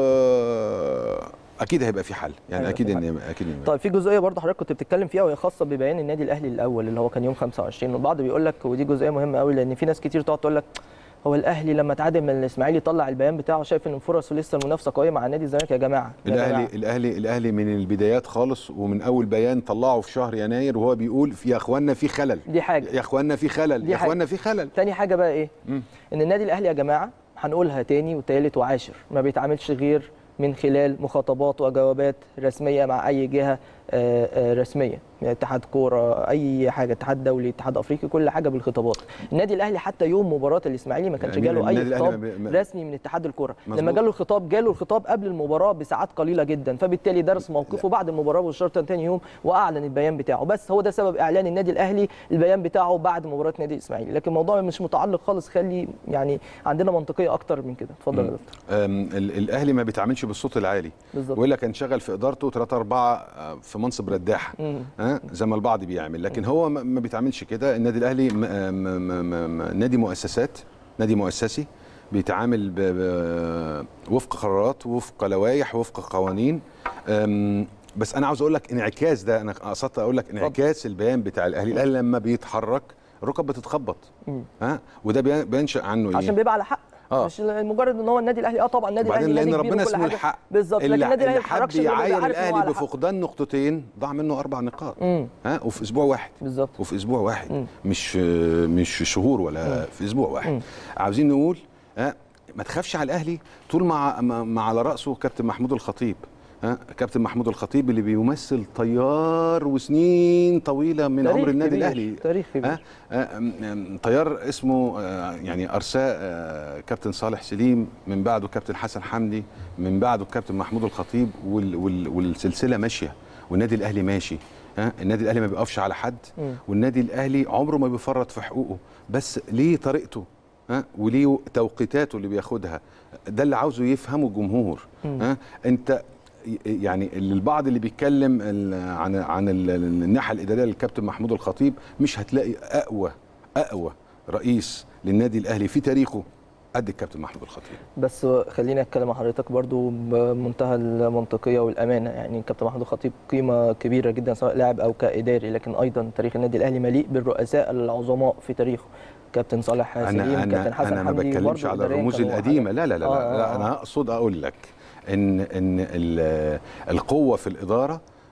اكيد هيبقى في حل يعني هيبقى اكيد في ان اكيد ان طيب في جزئيه برضه حضرتك كنت بتتكلم فيها وهي خاصه ببيان النادي الاهلي الاول اللي هو كان يوم 25 والبعض بيقول لك ودي جزئيه مهمه قوي لان في ناس كتير تقعد تقول لك هو الاهلي لما تعادل من الاسماعيلي طلع البيان بتاعه شايف ان فرصه لسه المنافسه قويه مع نادي الزمالك يا جماعه يا الاهلي جماعة. الاهلي الاهلي من البدايات خالص ومن اول بيان طلعه في شهر يناير وهو بيقول في يا اخوانا في خلل دي حاجه يا اخوانا في خلل دي يا حاجة. اخوانا في خلل تاني حاجه بقى ايه مم. ان النادي الاهلي يا جماعه هنقولها تاني وتالت وعاشر ما بيتعاملش غير من خلال مخاطبات وجوابات رسميه مع اي جهه آه، آه، رسميه يعني اتحاد كوره اي حاجه اتحاد دولي اتحاد افريقي كل حاجه بالخطابات النادي الاهلي حتى يوم مباراه الاسماعيلي ما كانش يعني جاله النادي اي الأهلي خطاب ما بي- ما- رسمي من اتحاد الكوره مظبوط. لما جاله الخطاب جاله الخطاب قبل المباراه بساعات قليله جدا فبالتالي درس موقفه بعد المباراه مباشره تاني يوم واعلن البيان بتاعه بس هو ده سبب اعلان النادي الاهلي البيان بتاعه بعد مباراه نادي الاسماعيلي لكن الموضوع مش متعلق خالص خلي يعني عندنا منطقيه اكتر من كده اتفضل يا مم. دكتور أم، ال- الاهلي ما بيتعاملش بالصوت العالي بالظبط والا كان شغل في ادارته 3 4 في منصب رداحه مم. ها زي ما البعض بيعمل لكن هو ما ما بيتعاملش كده النادي الاهلي م- م- م- م- نادي مؤسسات نادي مؤسسي بيتعامل ب- ب- وفق قرارات وفق لوائح وفق قوانين أم، بس انا عاوز اقول لك انعكاس ده انا قصدت اقول لك انعكاس البيان بتاع الاهلي الاهلي لما بيتحرك الركب بتتخبط مم. ها وده بي- بينشا عنه عشان ايه بيبقى على حق آه. مش مجرد ان هو النادي الاهلي اه طبعا النادي وبعدين الاهلي لان نادي كبير ربنا وكل اسمه حاجة. الحق بالظبط لكن اللي- النادي الاهلي اللي ما بيتحركش حب غير لما يبقى يعاير عارف إن هو الاهلي على حق. بفقدان نقطتين ضاع منه اربع نقاط مم. ها وفي اسبوع واحد بالظبط وفي اسبوع واحد مم. مش مش شهور ولا في اسبوع واحد مم. عاوزين نقول ها ما تخافش على الاهلي طول ما ما ما على راسه كابتن محمود الخطيب ها كابتن محمود الخطيب اللي بيمثل طيار وسنين طويله من تاريخ عمر النادي كبير. الاهلي تاريخ كبير ها آه، أم- أم، طيار اسمه آه، يعني ارساه آه، كابتن صالح سليم من بعده كابتن حسن حمدي من بعده الكابتن محمود الخطيب وال وال والسلسله ماشيه والنادي الاهلي ماشي ها النادي الاهلي ما بيقفش على حد مم. والنادي الاهلي عمره ما بيفرط في حقوقه بس ليه طريقته ها وليه توقيتاته اللي بياخدها ده اللي عاوزه يفهمه الجمهور مم. ها انت يعني اللي البعض اللي بيتكلم ال- عن عن ال- الناحيه الاداريه للكابتن محمود الخطيب مش هتلاقي اقوى اقوى رئيس للنادي الاهلي في تاريخه قد الكابتن محمود الخطيب بس خليني اتكلم مع حضرتك برضو بمنتهى المنطقيه والامانه يعني كابتن محمود الخطيب قيمه كبيره جدا سواء لاعب او كاداري لكن ايضا تاريخ النادي الاهلي مليء بالرؤساء العظماء في تاريخه كابتن صالح سليم انا كابتن انا حسن انا ما حمدي بتكلمش برضو على إدارياً الرموز كانوا القديمه حاجة- لا لا لا, آه، لا, آه، لا آه. انا اقصد اقول لك ان ان ال- القوه في الاداره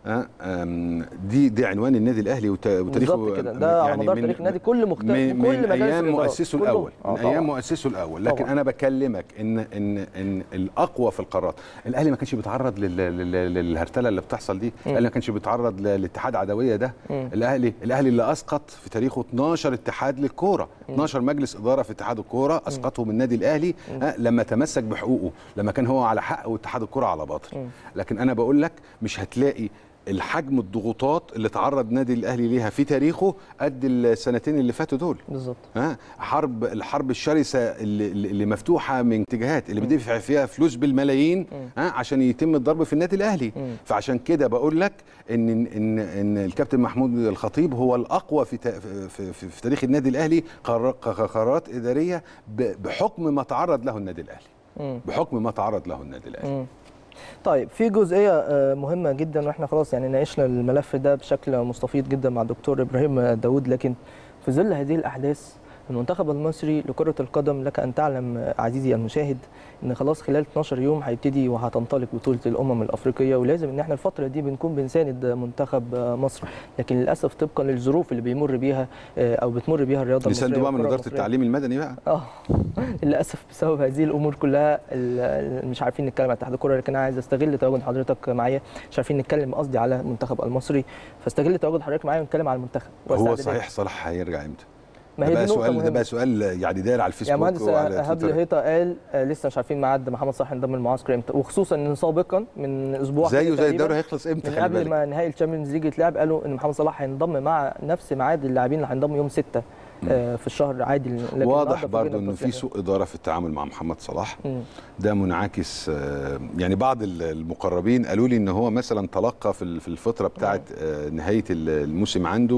آه، آم، دي دي عنوان النادي الاهلي وت- وتاريخه بالظبط كده ده على مدار تاريخ النادي كل مختلف من, كل من مجالس ايام الإدارات. مؤسسه كلهم. الاول آه من طبعاً. ايام مؤسسه الاول لكن طبعاً. انا بكلمك ان ان ان الاقوى في القارات الاهلي ما كانش بيتعرض لل- لل- للهرتله اللي بتحصل دي الاهلي ما كانش بيتعرض ل- لاتحاد عدويه ده مم. الاهلي الاهلي اللي اسقط في تاريخه 12 اتحاد للكوره 12 مجلس اداره في اتحاد الكوره اسقطهم النادي الاهلي آه، لما تمسك بحقوقه لما كان هو على حق واتحاد الكوره على باطل لكن انا بقول لك مش هتلاقي الحجم الضغوطات اللي تعرض النادي الاهلي ليها في تاريخه قد السنتين اللي فاتوا دول بالظبط ها حرب الحرب الشرسه اللي, اللي مفتوحه من اتجاهات اللي بيدفع فيها فلوس بالملايين ها عشان يتم الضرب في النادي الاهلي فعشان كده بقول لك ان ان ان الكابتن محمود الخطيب هو الاقوى في تا- في, في, في تاريخ النادي الاهلي قرار- قرارات اداريه ب- بحكم ما تعرض له النادي الاهلي مم. بحكم ما تعرض له النادي الاهلي مم. طيب في جزئيه آه، مهمه جدا واحنا خلاص يعني ناقشنا الملف ده بشكل مستفيض جدا مع الدكتور ابراهيم داوود لكن في ظل هذه الاحداث المنتخب المصري لكره القدم لك ان تعلم آه، عزيزي المشاهد ان خلاص خلال 12 يوم هيبتدي وهتنطلق بطوله الامم الافريقيه ولازم ان احنا الفتره دي بنكون بنساند منتخب آه، مصر لكن للاسف طبقا للظروف اللي بيمر بيها آه، او بتمر بيها الرياضه نساند المصريه بقى من والكرة اداره المصرية. التعليم المدني بقى اه للاسف بسبب هذه الامور كلها ال- ال- مش عارفين نتكلم عن اتحاد الكره لكن انا عايز استغل تواجد حضرتك معايا مش عارفين نتكلم قصدي على المنتخب المصري فاستغل تواجد حضرتك معايا ونتكلم على المنتخب هو واستعدادات. صحيح صلاح هيرجع امتى؟ ما ده هي بقى دي نقطه سؤال ده مهمه بقى سؤال يعني داير على يا الفيسبوك مهندس وعلى ايهاب تويتر الهيطه قال آه، لسه مش عارفين ميعاد محمد صلاح ينضم المعسكر امتى وخصوصا ان سابقا من اسبوع زيه كده زي تقريباً الدوري هيخلص امتى من خلي قبل بالك ما نهائي الشامبيونز ليج يتلعب قالوا ان محمد صلاح هينضم مع نفس ميعاد اللاعبين اللي هينضموا يوم 6 آه، في الشهر عادي لكن واضح النهاردة برضو فوجئنا انه في بتصريح. سوء اداره في التعامل مع محمد صلاح مم. ده منعكس آه، يعني بعض ال- المقربين قالوا لي ان هو مثلا تلقى في ال- في الفتره بتاعه آه، نهايه ال- الموسم عنده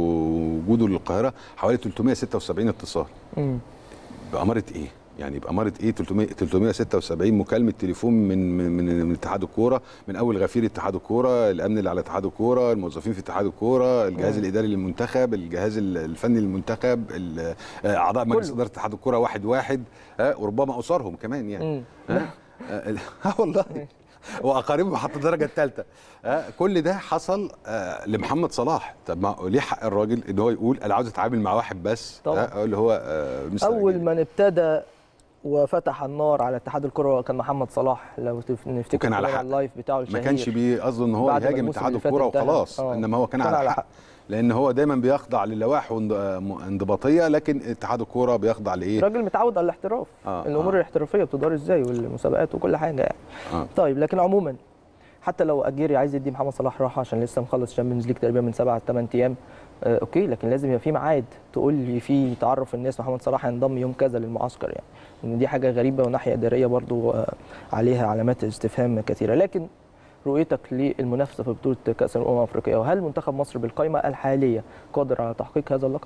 ووجوده للقاهره حوالي 376 اتصال مم. بأمارة ايه؟ يعني بأمارة ايه 300 376 مكالمة تليفون من من من, من اتحاد الكورة من اول غفير اتحاد الكورة الامن اللي على اتحاد الكورة الموظفين في اتحاد الكورة الجهاز الاداري للمنتخب الجهاز ال- الفني للمنتخب ال- آه، اعضاء مجلس كله. ادارة اتحاد الكورة واحد واحد ها وربما اسرهم كمان يعني مم. ها آه، اه والله واقاربه حتى الدرجه الثالثه آه كل ده حصل آه لمحمد صلاح طب ما ليه حق الراجل ان هو يقول انا عاوز اتعامل مع واحد بس طبعا. آه اللي هو آه مستر اول أجيل. من ابتدى وفتح النار على اتحاد الكره كان محمد صلاح لو تف- نفتكر وكان على طبعاً حق. اللايف بتاعه ما الشهير كانش بقصده ان هو بعد ما يهاجم الموسم اتحاد اللي فات الكوره انتهى. وخلاص آه. انما هو كان, على حق. لان هو دايما بيخضع للوائح وانضباطيه لكن اتحاد الكوره بيخضع لايه راجل متعود على الاحتراف آه، الامور آه. الاحترافيه بتدار ازاي والمسابقات وكل حاجه يعني آه. طيب لكن عموما حتى لو اجيري عايز يدي محمد صلاح راحه عشان لسه مخلص شامبيونز ليج تقريبا من سبعة ثمان ايام آه اوكي لكن لازم يبقى في ميعاد تقول لي فيه تعرف الناس محمد صلاح هينضم يوم كذا للمعسكر يعني ان دي حاجه غريبه وناحيه اداريه برضو آه عليها علامات استفهام كثيره لكن رؤيتك للمنافسه في بطوله كاس الامم الافريقيه وهل منتخب مصر بالقائمه الحاليه قادر على تحقيق هذا اللقب؟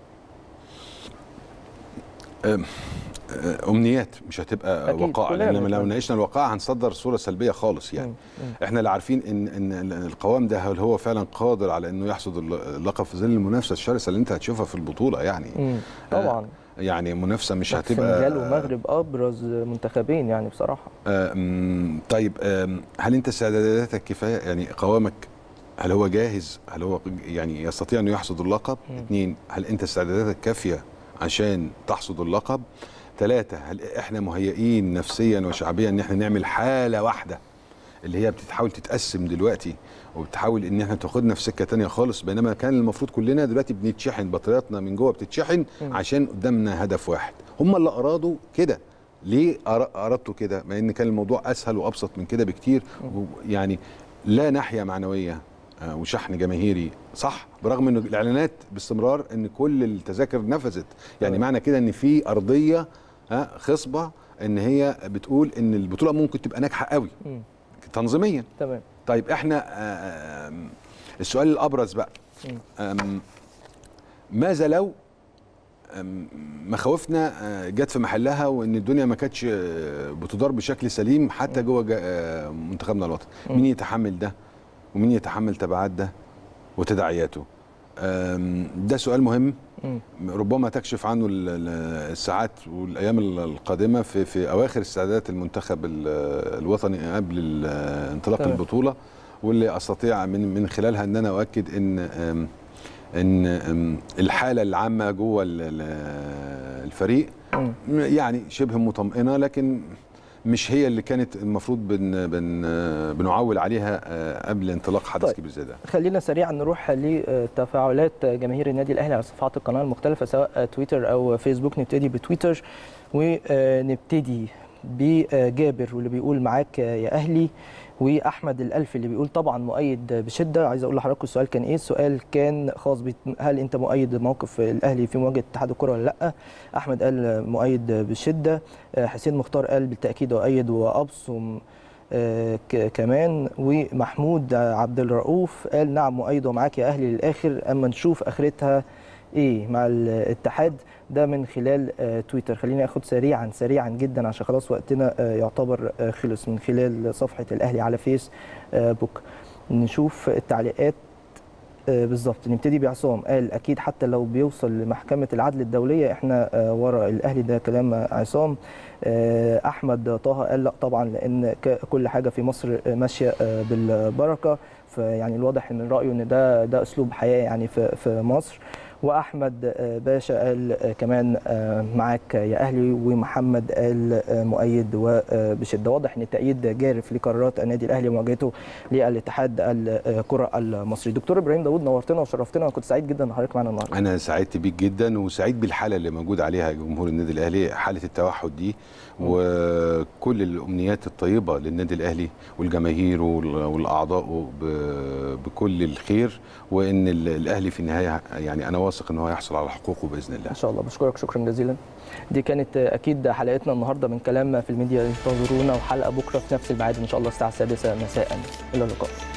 آه، امنيات مش هتبقى أكيد، وقائع كلنا لان لو بنتمنى. ناقشنا الوقائع هنصدر صوره سلبيه خالص يعني مم. احنا لا عارفين ان ان القوام ده هل هو فعلا قادر على انه يحصد اللقب في ظل المنافسه الشرسه اللي انت هتشوفها في البطوله يعني مم. طبعا يعني منافسه مش السنغال هتبقى والمغرب ابرز منتخبين يعني بصراحه آم، طيب آم، هل انت استعداداتك كفايه يعني قوامك هل هو جاهز هل هو يعني يستطيع انه يحصد اللقب مم. اثنين هل انت استعداداتك كافيه عشان تحصد اللقب ثلاثة هل احنا مهيئين نفسيا وشعبيا ان احنا نعمل حالة واحدة اللي هي بتحاول تتقسم دلوقتي وبتحاول ان احنا تاخدنا في سكة تانية خالص بينما كان المفروض كلنا دلوقتي بنتشحن بطارياتنا من جوه بتتشحن مم. عشان قدامنا هدف واحد هم اللي ارادوا كده ليه أر- اردتوا كده مع ان كان الموضوع اسهل وابسط من كده بكتير يعني لا ناحيه معنويه آه، وشحن جماهيري صح برغم ان الاعلانات باستمرار ان كل التذاكر نفذت يعني تمام. معنى كده ان في ارضيه ها، خصبه ان هي بتقول ان البطوله ممكن تبقى ناجحه قوي مم. تنظيميا تمام طيب احنا آه، آم، السؤال الابرز بقى مم. آم، ماذا لو آم، مخاوفنا آه، جت في محلها وان الدنيا ما كانتش آه، بتدار بشكل سليم حتى جوه جا- آه، منتخبنا الوطني مم. مين يتحمل ده ومين يتحمل تبعات ده وتداعياته آم، ده سؤال مهم مم. ربما تكشف عنه ال- ال- الساعات والايام ال- القادمه في في اواخر استعدادات المنتخب ال- الوطني قبل ال- انطلاق تمام. البطوله واللي استطيع من من خلالها ان انا اؤكد ان آم، ان آم، الحاله العامه جوه ال- ال- الفريق مم. يعني شبه مطمئنه لكن مش هي اللي كانت المفروض بن بن بنعول عليها آه، قبل انطلاق حدث طيب. كبير زي ده خلينا سريعا نروح لتفاعلات جماهير النادي الاهلي على صفحات القناه المختلفه سواء تويتر او فيسبوك نبتدي بتويتر ونبتدي بجابر واللي بيقول معاك يا اهلي واحمد الالف اللي بيقول طبعا مؤيد بشده عايز اقول لحضراتكم السؤال كان ايه السؤال كان خاص بت... هل انت مؤيد موقف الاهلي في مواجهه اتحاد الكره ولا لا احمد قال مؤيد بشده حسين مختار قال بالتاكيد اؤيد وابصم آه، ك- كمان ومحمود عبد الرؤوف قال نعم مؤيد ومعاك يا اهلي للاخر اما نشوف اخرتها ايه مع الاتحاد ده من خلال آه، تويتر خليني اخد سريعا سريعا جدا عشان خلاص وقتنا آه، يعتبر آه، خلص من خلال صفحه الاهلي على فيس آه، بوك نشوف التعليقات آه، بالظبط نبتدي بعصام قال اكيد حتى لو بيوصل لمحكمه العدل الدوليه احنا آه، ورا الاهلي ده كلام عصام آه، احمد طه قال لا طبعا لان ك- كل حاجه في مصر آه، ماشيه آه، بالبركه فيعني الواضح من رايه ان ده ده اسلوب حياه يعني في في مصر واحمد آه، باشا قال آه، كمان آه، معاك يا اهلي ومحمد قال آه، مؤيد وبشده واضح ان التأييد جارف لقرارات النادي الاهلي ومواجهته للاتحاد الكره المصري دكتور ابراهيم داوود نورتنا وشرفتنا وانا كنت سعيد جدا ان حضرتك معانا النهارده انا سعدت بيك جدا وسعيد بالحاله اللي موجود عليها جمهور النادي الاهلي حاله التوحد دي وكل الامنيات الطيبه للنادي الاهلي والجماهير وال- والاعضاء ب- بكل الخير وان ال- الاهلي في النهايه يعني انا واثق ان هو يحصل على حقوقه باذن الله ان شاء الله بشكرك شكرا جزيلا دي كانت اكيد حلقتنا النهارده من كلام في الميديا انتظرونا وحلقه بكره في نفس الميعاد ان شاء الله الساعه السادسه مساء الى اللقاء